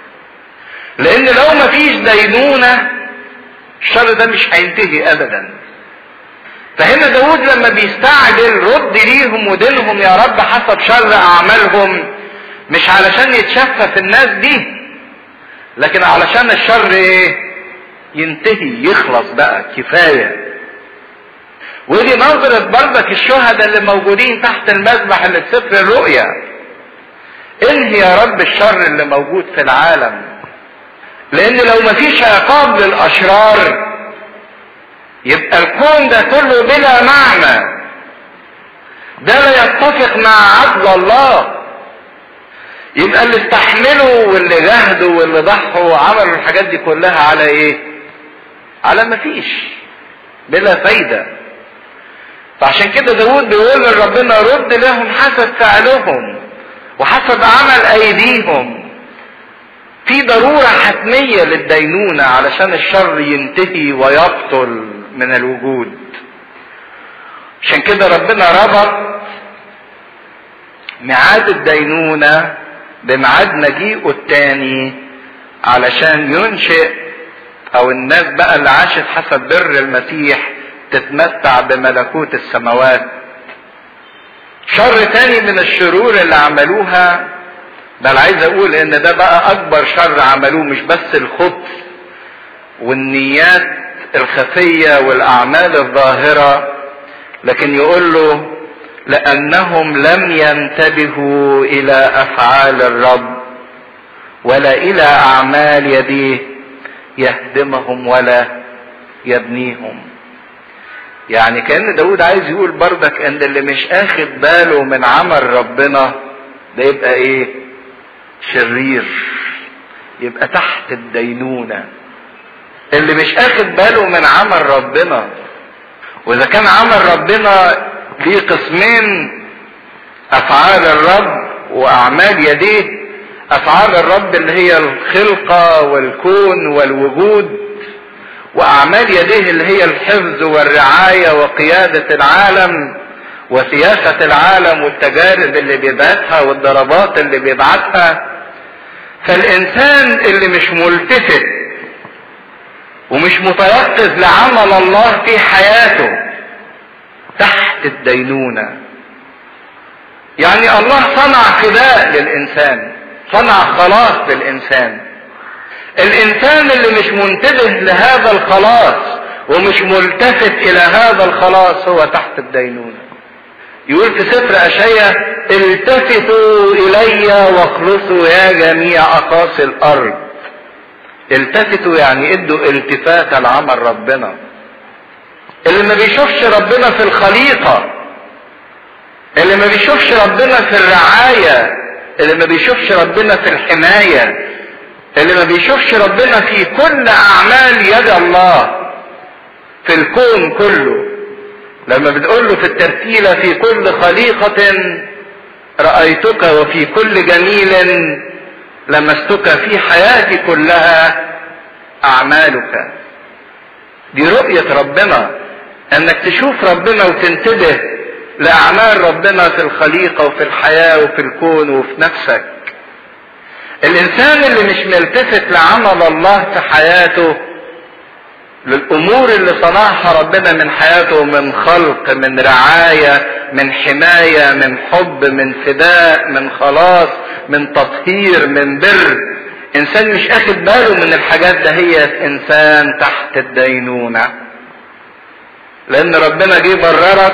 لان لو ما فيش دينونة الشر ده مش هينتهي ابدا فهنا داود لما بيستعجل رد ليهم ودينهم يا رب حسب شر اعمالهم مش علشان يتشفى في الناس دي لكن علشان الشر ايه ينتهي يخلص بقى كفاية ودي نظرة برضك الشهداء اللي موجودين تحت المذبح اللي في سفر الرؤيا انهي يا رب الشر اللي موجود في العالم لان لو مفيش عقاب للاشرار يبقى الكون ده كله بلا معنى ده لا يتفق مع عدل الله يبقى اللي استحملوا واللي جهدوا واللي ضحوا وعملوا الحاجات دي كلها على ايه على مفيش بلا فايدة فعشان كده داود بيقول لربنا رد لهم حسب فعلهم وحسب عمل ايديهم في ضرورة حتمية للدينونة علشان الشر ينتهي ويبطل من الوجود عشان كده ربنا ربط ميعاد الدينونة بميعاد مجيئه التاني علشان ينشئ او الناس بقى اللي عاشت حسب بر المسيح تتمتع بملكوت السماوات شر تاني من الشرور اللي عملوها بل عايز اقول ان ده بقى اكبر شر عملوه مش بس الخبث والنيات الخفية والاعمال الظاهرة لكن يقول له لانهم لم ينتبهوا الى افعال الرب ولا الى اعمال يديه يهدمهم ولا يبنيهم يعني كان داود عايز يقول بردك ان اللي مش اخد باله من عمل ربنا ده يبقى ايه شرير يبقى تحت الدينونة اللي مش اخد باله من عمل ربنا واذا كان عمل ربنا ليه قسمين افعال الرب واعمال يديه افعال الرب اللي هي الخلقة والكون والوجود واعمال يديه اللي هي الحفظ والرعاية وقيادة العالم وسياسة العالم والتجارب اللي بيبعتها والضربات اللي بيبعتها فالانسان اللي مش ملتفت ومش متيقظ لعمل الله في حياته تحت الدينونة يعني الله صنع فداء للانسان صنع خلاص للانسان الانسان اللي مش منتبه لهذا الخلاص ومش ملتفت الى هذا الخلاص هو تحت الدينونة يقول في سفر اشعيا التفتوا الي واخلصوا يا جميع اقاصي الارض التفتوا يعني ادوا التفات لعمل ربنا اللي ما بيشوفش ربنا في الخليقة اللي ما بيشوفش ربنا في الرعاية اللي ما بيشوفش ربنا في الحماية اللي ما بيشوفش ربنا في كل اعمال يد الله في الكون كله لما بتقول له في الترتيلة في كل خليقة رأيتك وفي كل جميل لمستك في حياتي كلها أعمالك دي رؤية ربنا انك تشوف ربنا وتنتبه لأعمال ربنا في الخليقة وفي الحياة وفي الكون وفي نفسك الانسان اللي مش ملتفت لعمل الله في حياته للامور اللي صنعها ربنا من حياته من خلق من رعايه من حمايه من حب من فداء من خلاص من تطهير من بر انسان مش اخد باله من الحاجات ده هي انسان تحت الدينونه لان ربنا جه بررك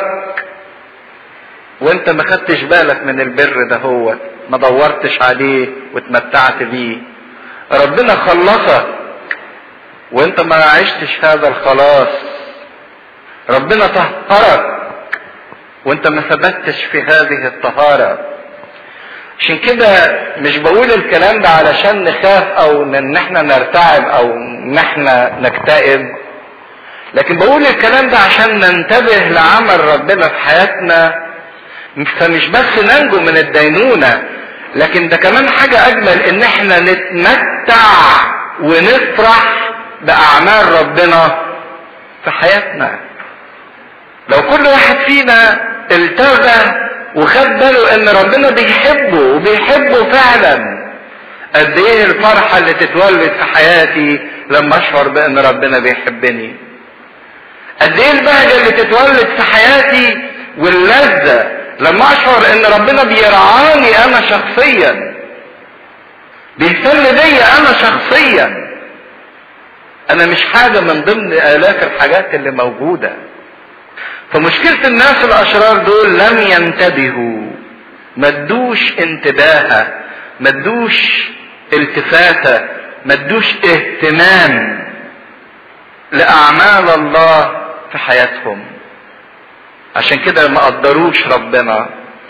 وانت ما خدتش بالك من البر ده هو ما دورتش عليه واتمتعت بيه ربنا خلصك وانت ما عشتش هذا الخلاص ربنا طهرك وانت ما ثبتش في هذه الطهارة عشان كده مش بقول الكلام ده علشان نخاف او ان احنا نرتعب او ان احنا نكتئب لكن بقول الكلام ده عشان ننتبه لعمل ربنا في حياتنا فمش بس ننجو من الدينونة لكن ده كمان حاجة اجمل ان احنا نتمتع ونفرح باعمال ربنا في حياتنا لو كل واحد فينا التغى وخد باله ان ربنا بيحبه وبيحبه فعلا قد ايه الفرحة اللي تتولد في حياتي لما اشعر بان ربنا بيحبني قد ايه البهجة اللي تتولد في حياتي واللذة لما اشعر ان ربنا بيرعاني انا شخصيا بيهتم بيا انا شخصيا انا مش حاجة من ضمن الاف الحاجات اللي موجودة فمشكلة الناس الاشرار دول لم ينتبهوا ما ادوش انتباهة ما ادوش التفاتة ما ادوش اهتمام لاعمال الله في حياتهم عشان كده ما قدروش ربنا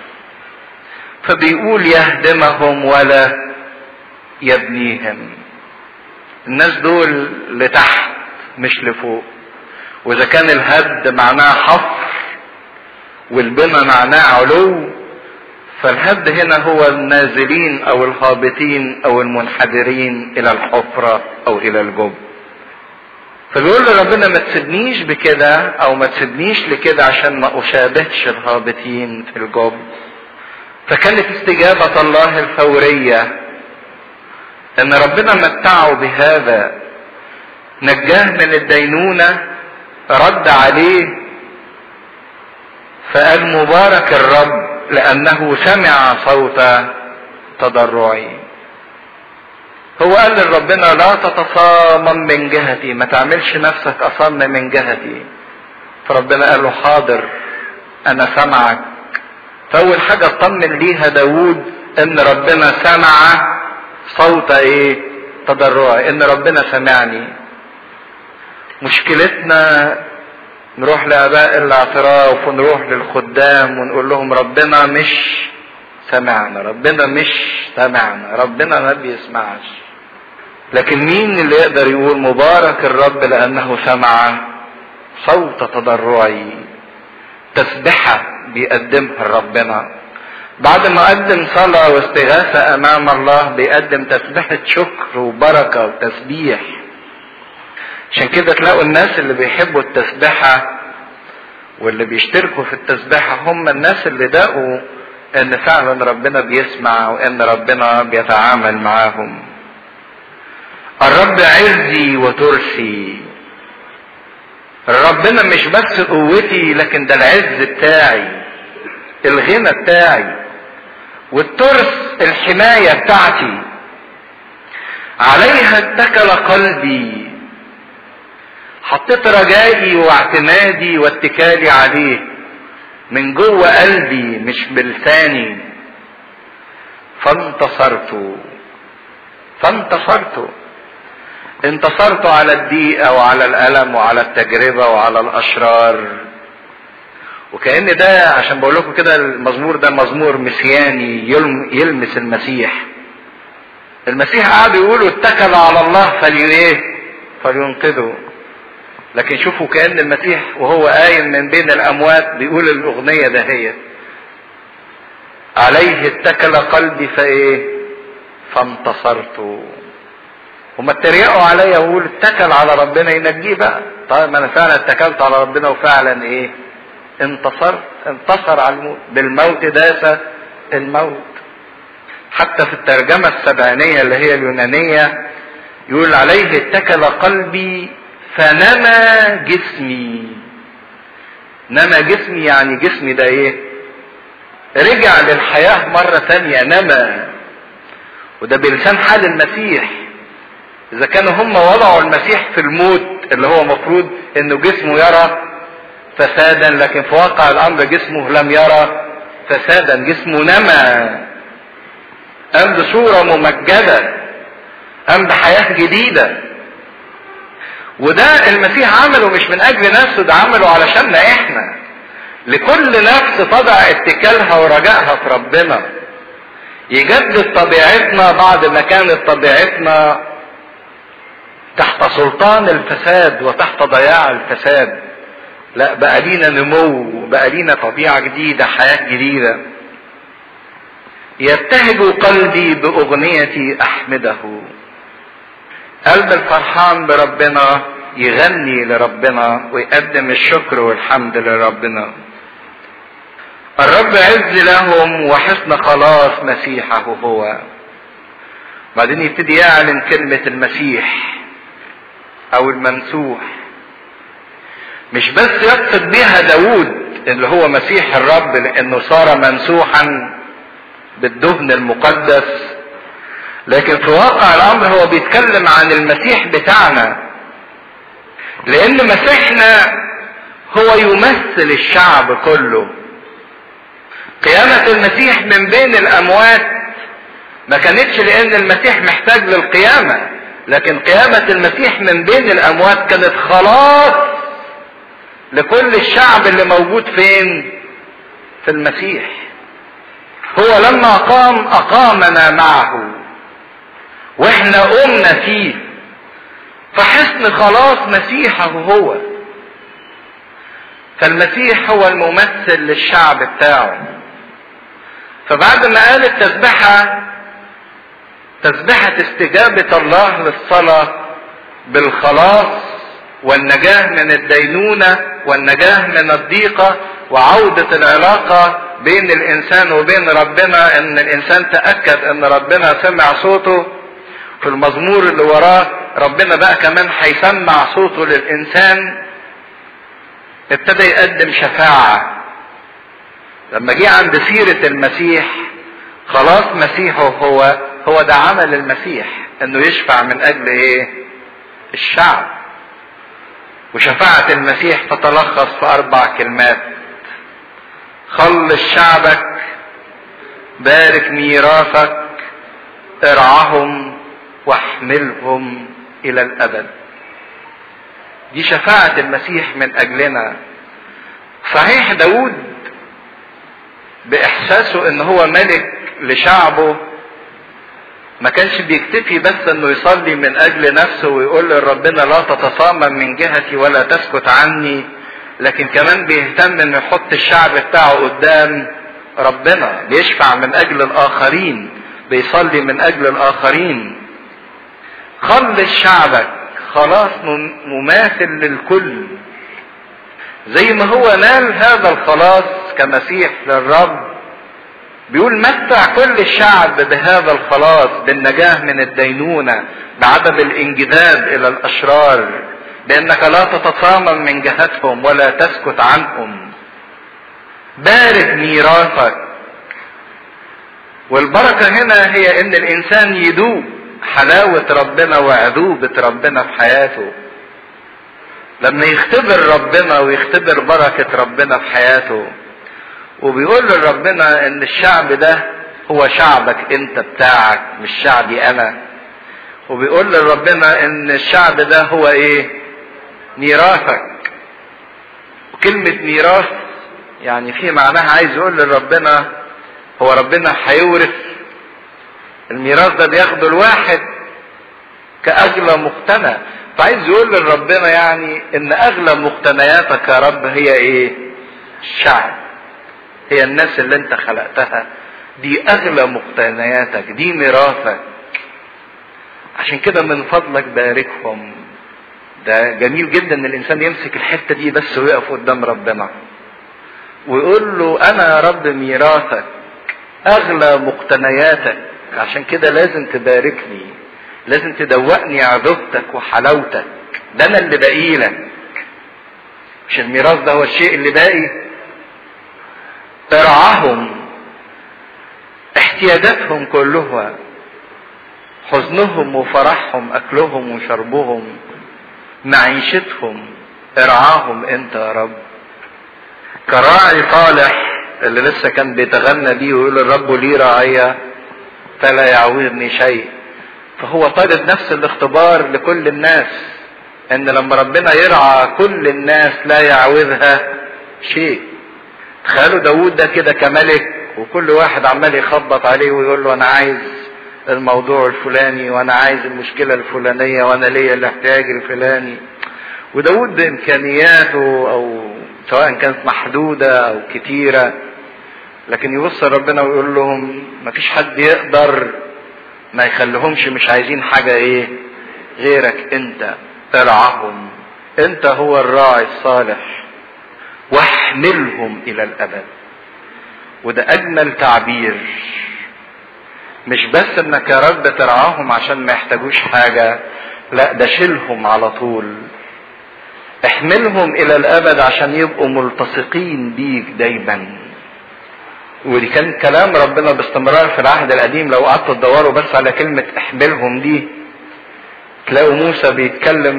فبيقول يهدمهم ولا يبنيهم الناس دول لتحت مش لفوق واذا كان الهد معناه حفر والبنى معناه علو فالهد هنا هو النازلين او الهابطين او المنحدرين الى الحفرة او الى الجب فبيقول له ربنا ما تسيبنيش بكده او ما تسيبنيش لكده عشان ما اشابهش الهابطين في الجب فكانت استجابة الله الفورية ان ربنا متعه بهذا نجاه من الدينونة رد عليه فقال مبارك الرب لانه سمع صوت تضرعي هو قال لربنا لا تتصامم من جهتي ما تعملش نفسك اصم من جهتي فربنا قال له حاضر انا سمعك فاول حاجة اطمن ليها داود ان ربنا سمع صوت ايه تضرعي ان ربنا سمعني مشكلتنا نروح لاباء الاعتراف ونروح للخدام ونقول لهم ربنا مش سمعنا ربنا مش سمعنا ربنا ما بيسمعش لكن مين اللي يقدر يقول مبارك الرب لانه سمع صوت تضرعي تسبحة بيقدمها لربنا بعد ما قدم صلاة واستغاثة امام الله بيقدم تسبحة شكر وبركة وتسبيح عشان كده تلاقوا الناس اللي بيحبوا التسبحة واللي بيشتركوا في التسبحة هم الناس اللي دقوا ان فعلا ربنا بيسمع وان ربنا بيتعامل معاهم الرب عزي وترسي ربنا مش بس قوتي لكن ده العز بتاعي الغنى بتاعي والترس الحماية بتاعتي عليها اتكل قلبي حطيت رجائي واعتمادي واتكالي عليه من جوه قلبي مش بلساني فانتصرت فانتصرت انتصرت على الضيقة وعلى الألم وعلى التجربة وعلى الأشرار وكأن ده عشان بقول لكم كده المزمور ده مزمور مسياني يلمس المسيح المسيح قعد يقولوا اتكل على الله فلي ايه فلينقذه لكن شوفوا كأن المسيح وهو قايم من بين الأموات بيقول الأغنية دهيت عليه اتكل قلبي فايه فانتصرت هما اتريقوا عليا ويقولوا اتكل على ربنا ينجيه بقى طيب ما انا فعلا اتكلت على ربنا وفعلا ايه انتصرت انتصر على الموت بالموت داس الموت حتى في الترجمة السبعينية اللي هي اليونانية يقول عليه اتكل قلبي فنمى جسمي نمى جسمي يعني جسمي ده ايه رجع للحياة مرة تانية نمى وده بلسان حال المسيح اذا كانوا هم وضعوا المسيح في الموت اللي هو مفروض انه جسمه يرى فسادا لكن في واقع الامر جسمه لم يرى فسادا جسمه نمى قام بصورة ممجدة قام بحياة جديدة وده المسيح عمله مش من اجل نفسه ده عمله علشاننا احنا لكل نفس تضع اتكالها ورجائها في ربنا يجدد طبيعتنا بعد ما كانت طبيعتنا تحت سلطان الفساد وتحت ضياع الفساد لا بقى لينا نمو بقى لينا طبيعة جديدة حياة جديدة يبتهج قلبي بأغنيتي أحمده قلب الفرحان بربنا يغني لربنا ويقدم الشكر والحمد لربنا الرب عز لهم وحسن خلاص مسيحه هو بعدين يبتدي يعلن كلمة المسيح او الممسوح مش بس يقصد بها داود اللي هو مسيح الرب لانه صار ممسوحا بالدهن المقدس لكن في واقع الامر هو بيتكلم عن المسيح بتاعنا لان مسيحنا هو يمثل الشعب كله قيامة المسيح من بين الاموات ما كانتش لان المسيح محتاج للقيامة لكن قيامة المسيح من بين الاموات كانت خلاص لكل الشعب اللي موجود فين في المسيح هو لما قام اقامنا معه واحنا قمنا فيه فحسن خلاص مسيحه هو فالمسيح هو الممثل للشعب بتاعه فبعد ما قال التسبحة تسبحة استجابة الله للصلاة بالخلاص والنجاة من الدينونة والنجاة من الضيقة وعودة العلاقة بين الإنسان وبين ربنا إن الإنسان تأكد إن ربنا سمع صوته في المزمور اللي وراه ربنا بقى كمان هيسمع صوته للإنسان ابتدى يقدم شفاعة لما جه عند سيرة المسيح خلاص مسيحه هو هو ده عمل المسيح انه يشفع من اجل ايه الشعب وشفاعة المسيح تتلخص في اربع كلمات خلص شعبك بارك ميراثك ارعهم واحملهم الى الابد دي شفاعة المسيح من اجلنا صحيح داود باحساسه ان هو ملك لشعبه ما كانش بيكتفي بس انه يصلي من اجل نفسه ويقول لربنا لا تتصامم من جهتي ولا تسكت عني لكن كمان بيهتم انه يحط الشعب بتاعه قدام ربنا بيشفع من اجل الاخرين بيصلي من اجل الاخرين خلص شعبك خلاص مماثل للكل زي ما هو نال هذا الخلاص كمسيح للرب بيقول متع كل الشعب بهذا الخلاص بالنجاة من الدينونة بعدم الانجذاب الى الاشرار بانك لا تتصامم من جهتهم ولا تسكت عنهم بارك ميراثك والبركة هنا هي ان الانسان يدوب حلاوة ربنا وعذوبة ربنا في حياته لما يختبر ربنا ويختبر بركة ربنا في حياته وبيقول لربنا ان الشعب ده هو شعبك انت بتاعك مش شعبي انا وبيقول لربنا ان الشعب ده هو ايه ميراثك وكلمة ميراث يعني في معناها عايز يقول لربنا هو ربنا هيورث الميراث ده بياخده الواحد كأغلى مقتنى فعايز يقول لربنا يعني ان اغلى مقتنياتك يا رب هي ايه الشعب هي الناس اللي انت خلقتها دي اغلى مقتنياتك دي ميراثك عشان كده من فضلك باركهم ده جميل جدا ان الانسان يمسك الحته دي بس ويقف قدام ربنا ويقول له انا يا رب ميراثك اغلى مقتنياتك عشان كده لازم تباركني لازم تدوقني عذوبتك وحلاوتك ده انا اللي باقي لك مش الميراث ده هو الشيء اللي باقي ارعاهم احتياجاتهم كلها حزنهم وفرحهم اكلهم وشربهم معيشتهم ارعاهم انت يا رب كراعي صالح اللي لسه كان بيتغنى بيه ويقول الرب لي راعية فلا يعوزني شيء فهو طالب نفس الاختبار لكل الناس ان لما ربنا يرعى كل الناس لا يعوزها شيء تخيلوا داود ده كده كملك وكل واحد عمال يخبط عليه ويقول له انا عايز الموضوع الفلاني وانا عايز المشكلة الفلانية وانا ليا الاحتياج الفلاني وداود بامكانياته او سواء كانت محدودة او كتيرة لكن يبص ربنا ويقول لهم مفيش حد يقدر ما يخليهمش مش عايزين حاجة ايه غيرك انت ارعاهم انت هو الراعي الصالح واحملهم الى الابد وده اجمل تعبير مش بس انك يا رب ترعاهم عشان ما يحتاجوش حاجة لا ده شيلهم على طول احملهم الى الابد عشان يبقوا ملتصقين بيك دايما ودي كان كلام ربنا باستمرار في العهد القديم لو قعدتوا تدوروا بس على كلمة احملهم دي تلاقوا موسى بيتكلم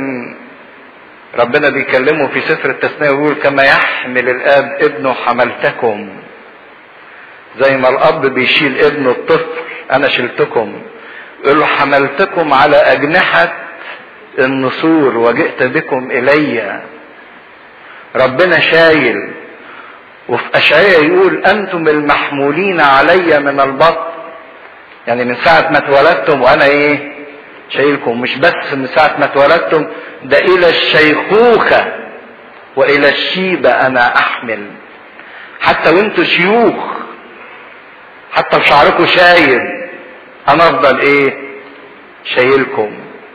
ربنا بيكلمه في سفر التثنية ويقول كما يحمل الاب ابنه حملتكم زي ما الاب بيشيل ابنه الطفل انا شلتكم يقول له حملتكم على اجنحة النسور وجئت بكم الي ربنا شايل وفي اشعياء يقول انتم المحمولين علي من البطن يعني من ساعة ما اتولدتم وانا ايه شايلكم مش بس من ساعة ما اتولدتم ده الى الشيخوخة والى الشيبة انا احمل حتى وانتوا شيوخ حتى وشعركم شايب انا افضل ايه شايلكم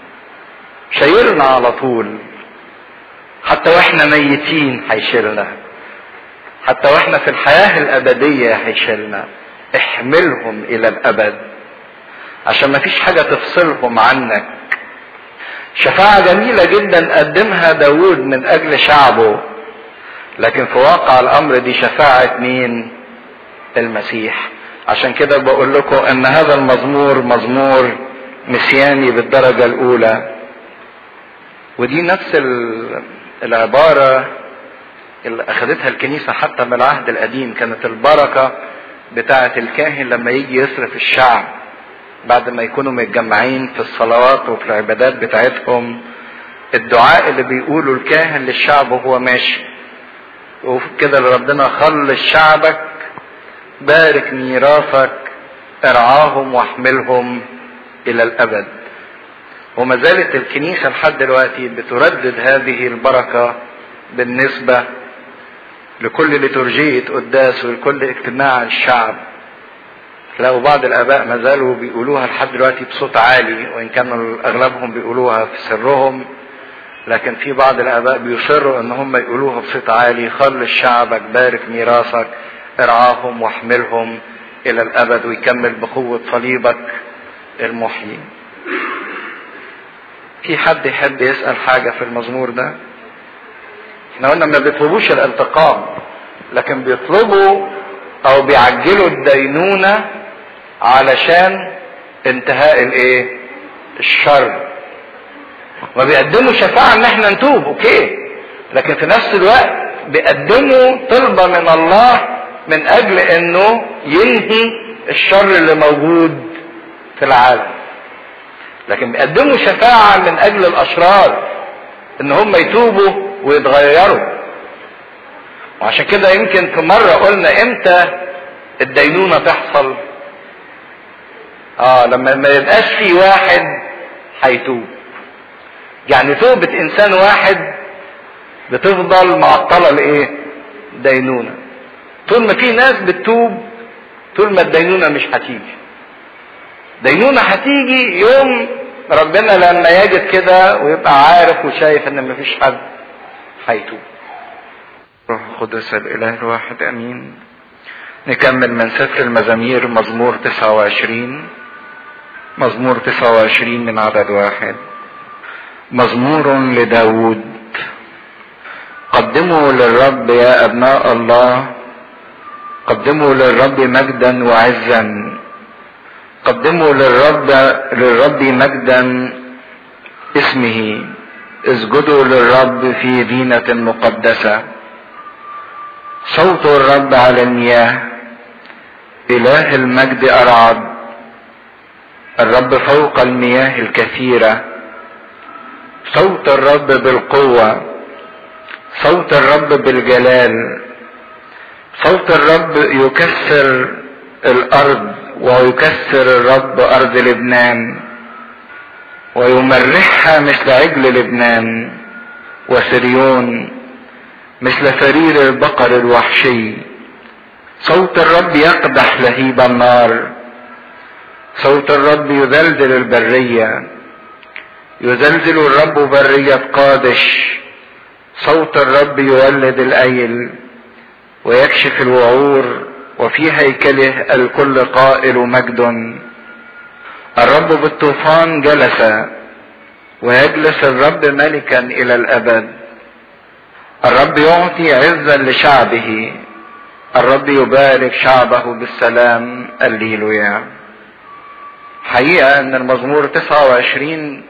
شايلنا على طول حتى واحنا ميتين هيشيلنا حتى واحنا في الحياة الابدية هيشيلنا احملهم الى الابد عشان ما فيش حاجة تفصلهم عنك شفاعة جميلة جدا قدمها داود من اجل شعبه لكن في واقع الامر دي شفاعة مين المسيح عشان كده بقول لكم ان هذا المزمور مزمور مسياني بالدرجة الاولى ودي نفس العبارة اللي اخذتها الكنيسة حتى من العهد القديم كانت البركة بتاعة الكاهن لما يجي يصرف الشعب بعد ما يكونوا متجمعين في الصلوات وفي العبادات بتاعتهم الدعاء اللي بيقوله الكاهن للشعب وهو ماشي وكده لربنا خلص شعبك بارك ميراثك ارعاهم واحملهم الى الابد وما زالت الكنيسه لحد دلوقتي بتردد هذه البركه بالنسبه لكل لترجيه قداس ولكل اجتماع الشعب تلاقوا بعض الاباء ما زالوا بيقولوها لحد دلوقتي بصوت عالي وان كانوا اغلبهم بيقولوها في سرهم لكن في بعض الاباء بيصروا ان هم يقولوها بصوت عالي خلص شعبك بارك ميراثك ارعاهم واحملهم الى الابد ويكمل بقوة صليبك المحيي في حد يحب يسأل حاجة في المزمور ده احنا قلنا ما بيطلبوش الانتقام لكن بيطلبوا او بيعجلوا الدينونة علشان انتهاء الايه الشر وبيقدموا شفاعة ان احنا نتوب اوكي لكن في نفس الوقت بيقدموا طلبة من الله من اجل انه ينهي الشر اللي موجود في العالم لكن بيقدموا شفاعة من اجل الاشرار ان هم يتوبوا ويتغيروا وعشان كده يمكن في مرة قلنا امتى الدينونة تحصل اه لما ما يبقاش في واحد هيتوب يعني توبة انسان واحد بتفضل معطلة لايه دينونة طول ما في ناس بتتوب طول ما الدينونة مش هتيجي دينونة هتيجي يوم ربنا لما يجد كده ويبقى عارف وشايف ان مفيش حد هيتوب روح القدس الاله الواحد امين نكمل من سفر المزامير مزمور 29 مزمور 29 من عدد واحد مزمور لداود قدموا للرب يا ابناء الله قدموا للرب مجدا وعزا قدموا للرب للرب مجدا اسمه اسجدوا للرب في دينة مقدسة صوت الرب على المياه إله المجد أرعد الرب فوق المياه الكثيرة صوت الرب بالقوة صوت الرب بالجلال صوت الرب يكسر الأرض ويكسر الرب أرض لبنان ويمرحها مثل عجل لبنان وسريون مثل فرير البقر الوحشي صوت الرب يقدح لهيب النار صوت الرب يذلذل البرية يزلزل الرب برية قادش صوت الرب يولد الأيل ويكشف الوعور وفي هيكله الكل قائل مجد الرب بالطوفان جلس ويجلس الرب ملكا الى الابد الرب يعطي عزا لشعبه الرب يبارك شعبه بالسلام الليلويا حقيقة ان المزمور 29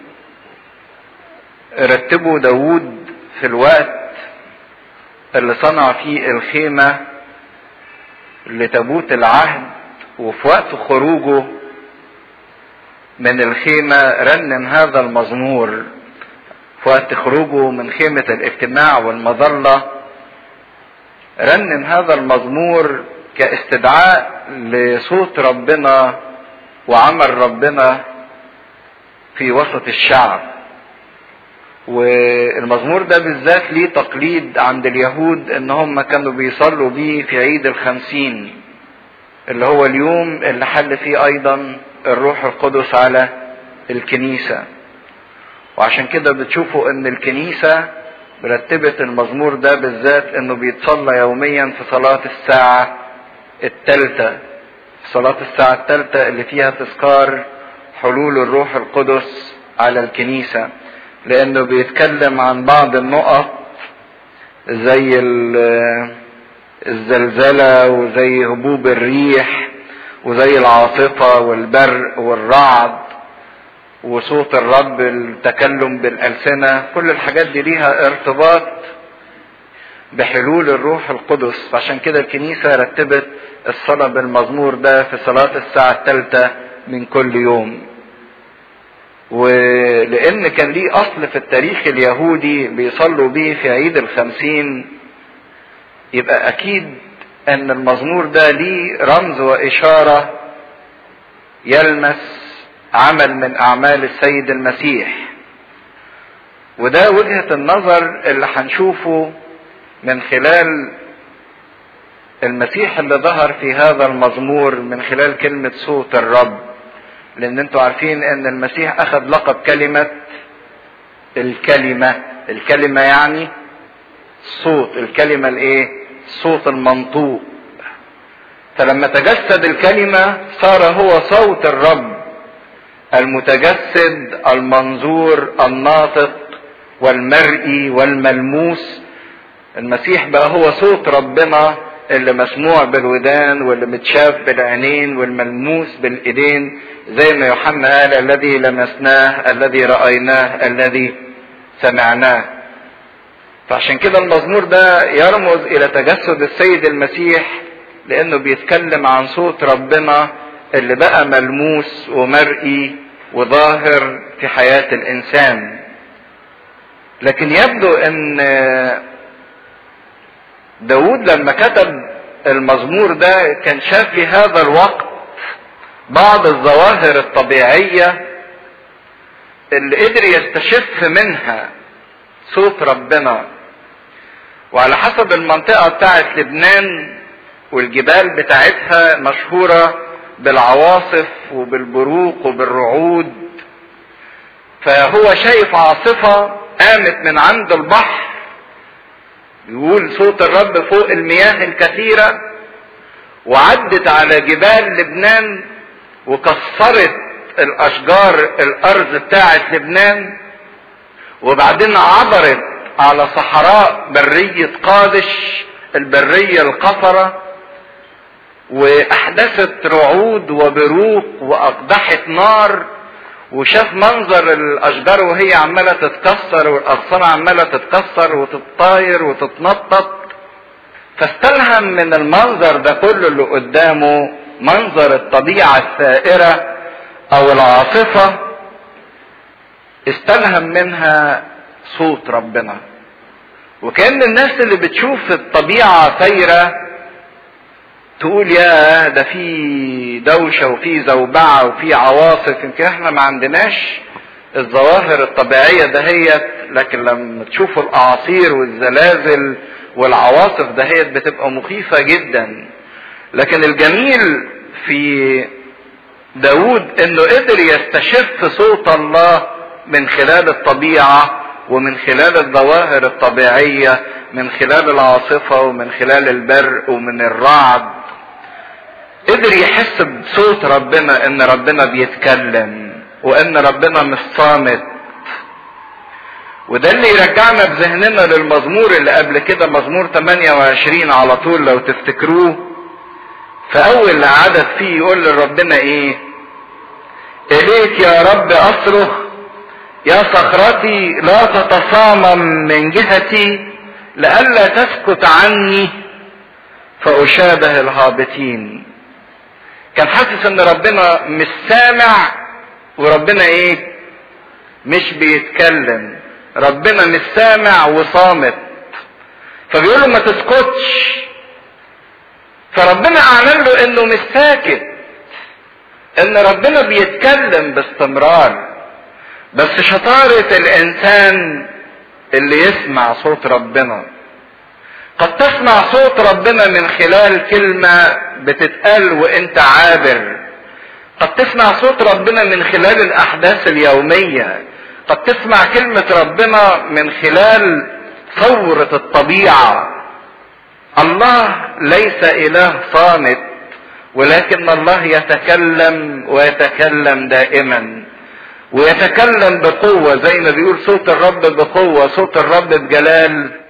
رتبه داود في الوقت اللي صنع فيه الخيمة لتابوت العهد وفي وقت خروجه من الخيمة رنم هذا المزمور في وقت خروجه من خيمة الاجتماع والمظلة رنم هذا المزمور كاستدعاء لصوت ربنا وعمل ربنا في وسط الشعب والمزمور ده بالذات ليه تقليد عند اليهود ان هم كانوا بيصلوا بيه في عيد الخمسين اللي هو اليوم اللي حل فيه ايضا الروح القدس على الكنيسة وعشان كده بتشوفوا ان الكنيسة مرتبت المزمور ده بالذات انه بيتصلى يوميا في صلاة الساعة التالتة صلاة الساعة التالتة اللي فيها تذكار حلول الروح القدس على الكنيسة لانه بيتكلم عن بعض النقط زي الزلزلة وزي هبوب الريح وزي العاصفة والبرق والرعد وصوت الرب التكلم بالألسنة كل الحاجات دي ليها ارتباط بحلول الروح القدس عشان كده الكنيسة رتبت الصلاة بالمزمور ده في صلاة الساعة الثالثة من كل يوم ولأن كان ليه أصل في التاريخ اليهودي بيصلوا بيه في عيد الخمسين يبقى أكيد أن المزمور ده ليه رمز وإشارة يلمس عمل من أعمال السيد المسيح وده وجهة النظر اللي هنشوفه من خلال المسيح اللي ظهر في هذا المزمور من خلال كلمة صوت الرب لان انتوا عارفين ان المسيح اخذ لقب كلمة الكلمة الكلمة يعني صوت الكلمة الايه الصوت المنطوق فلما تجسد الكلمة صار هو صوت الرب المتجسد المنظور الناطق والمرئي والملموس المسيح بقى هو صوت ربنا اللي مسموع بالودان واللي متشاف بالعينين والملموس بالايدين زي ما يوحنا قال الذي لمسناه الذي رايناه الذي سمعناه فعشان كده المزمور ده يرمز الى تجسد السيد المسيح لانه بيتكلم عن صوت ربنا اللي بقى ملموس ومرئي وظاهر في حياه الانسان لكن يبدو ان داود لما كتب المزمور ده كان شاف في هذا الوقت بعض الظواهر الطبيعية اللي قدر يستشف منها صوت ربنا وعلى حسب المنطقة بتاعت لبنان والجبال بتاعتها مشهورة بالعواصف وبالبروق وبالرعود فهو شايف عاصفة قامت من عند البحر يقول صوت الرب فوق المياه الكثيرة وعدت على جبال لبنان وكسرت الاشجار الارض بتاعت لبنان وبعدين عبرت على صحراء برية قادش البرية القفرة واحدثت رعود وبروق واقدحت نار وشاف منظر الاشجار وهي عماله تتكسر والاغصان عماله تتكسر وتتطاير وتتنطط فاستلهم من المنظر ده كله اللي قدامه منظر الطبيعه الثائره او العاصفه استلهم منها صوت ربنا وكان الناس اللي بتشوف الطبيعه سايره تقول يا ده في دوشه وفي زوبعه وفي عواصف يمكن احنا ما عندناش الظواهر الطبيعيه دهيت لكن لما تشوفوا الاعاصير والزلازل والعواصف دهيت بتبقى مخيفه جدا لكن الجميل في داود انه قدر يستشف صوت الله من خلال الطبيعه ومن خلال الظواهر الطبيعيه من خلال العاصفه ومن خلال البرق ومن الرعد قدر يحس بصوت ربنا ان ربنا بيتكلم وان ربنا مش صامت وده اللي يرجعنا بذهننا للمزمور اللي قبل كده مزمور 28 على طول لو تفتكروه فاول عدد فيه يقول لربنا ايه اليك يا رب اصرخ يا صخرتي لا تتصامم من جهتي لئلا تسكت عني فاشابه الهابطين كان حاسس ان ربنا مش سامع وربنا ايه مش بيتكلم ربنا مش سامع وصامت فبيقول له ما تسكتش فربنا اعلن له انه مش ساكت ان ربنا بيتكلم باستمرار بس شطارة الانسان اللي يسمع صوت ربنا قد تسمع صوت ربنا من خلال كلمة بتتقال وانت عابر قد تسمع صوت ربنا من خلال الاحداث اليومية قد تسمع كلمة ربنا من خلال ثورة الطبيعة الله ليس اله صامت ولكن الله يتكلم ويتكلم دائما ويتكلم بقوة زي ما بيقول صوت الرب بقوة صوت الرب بجلال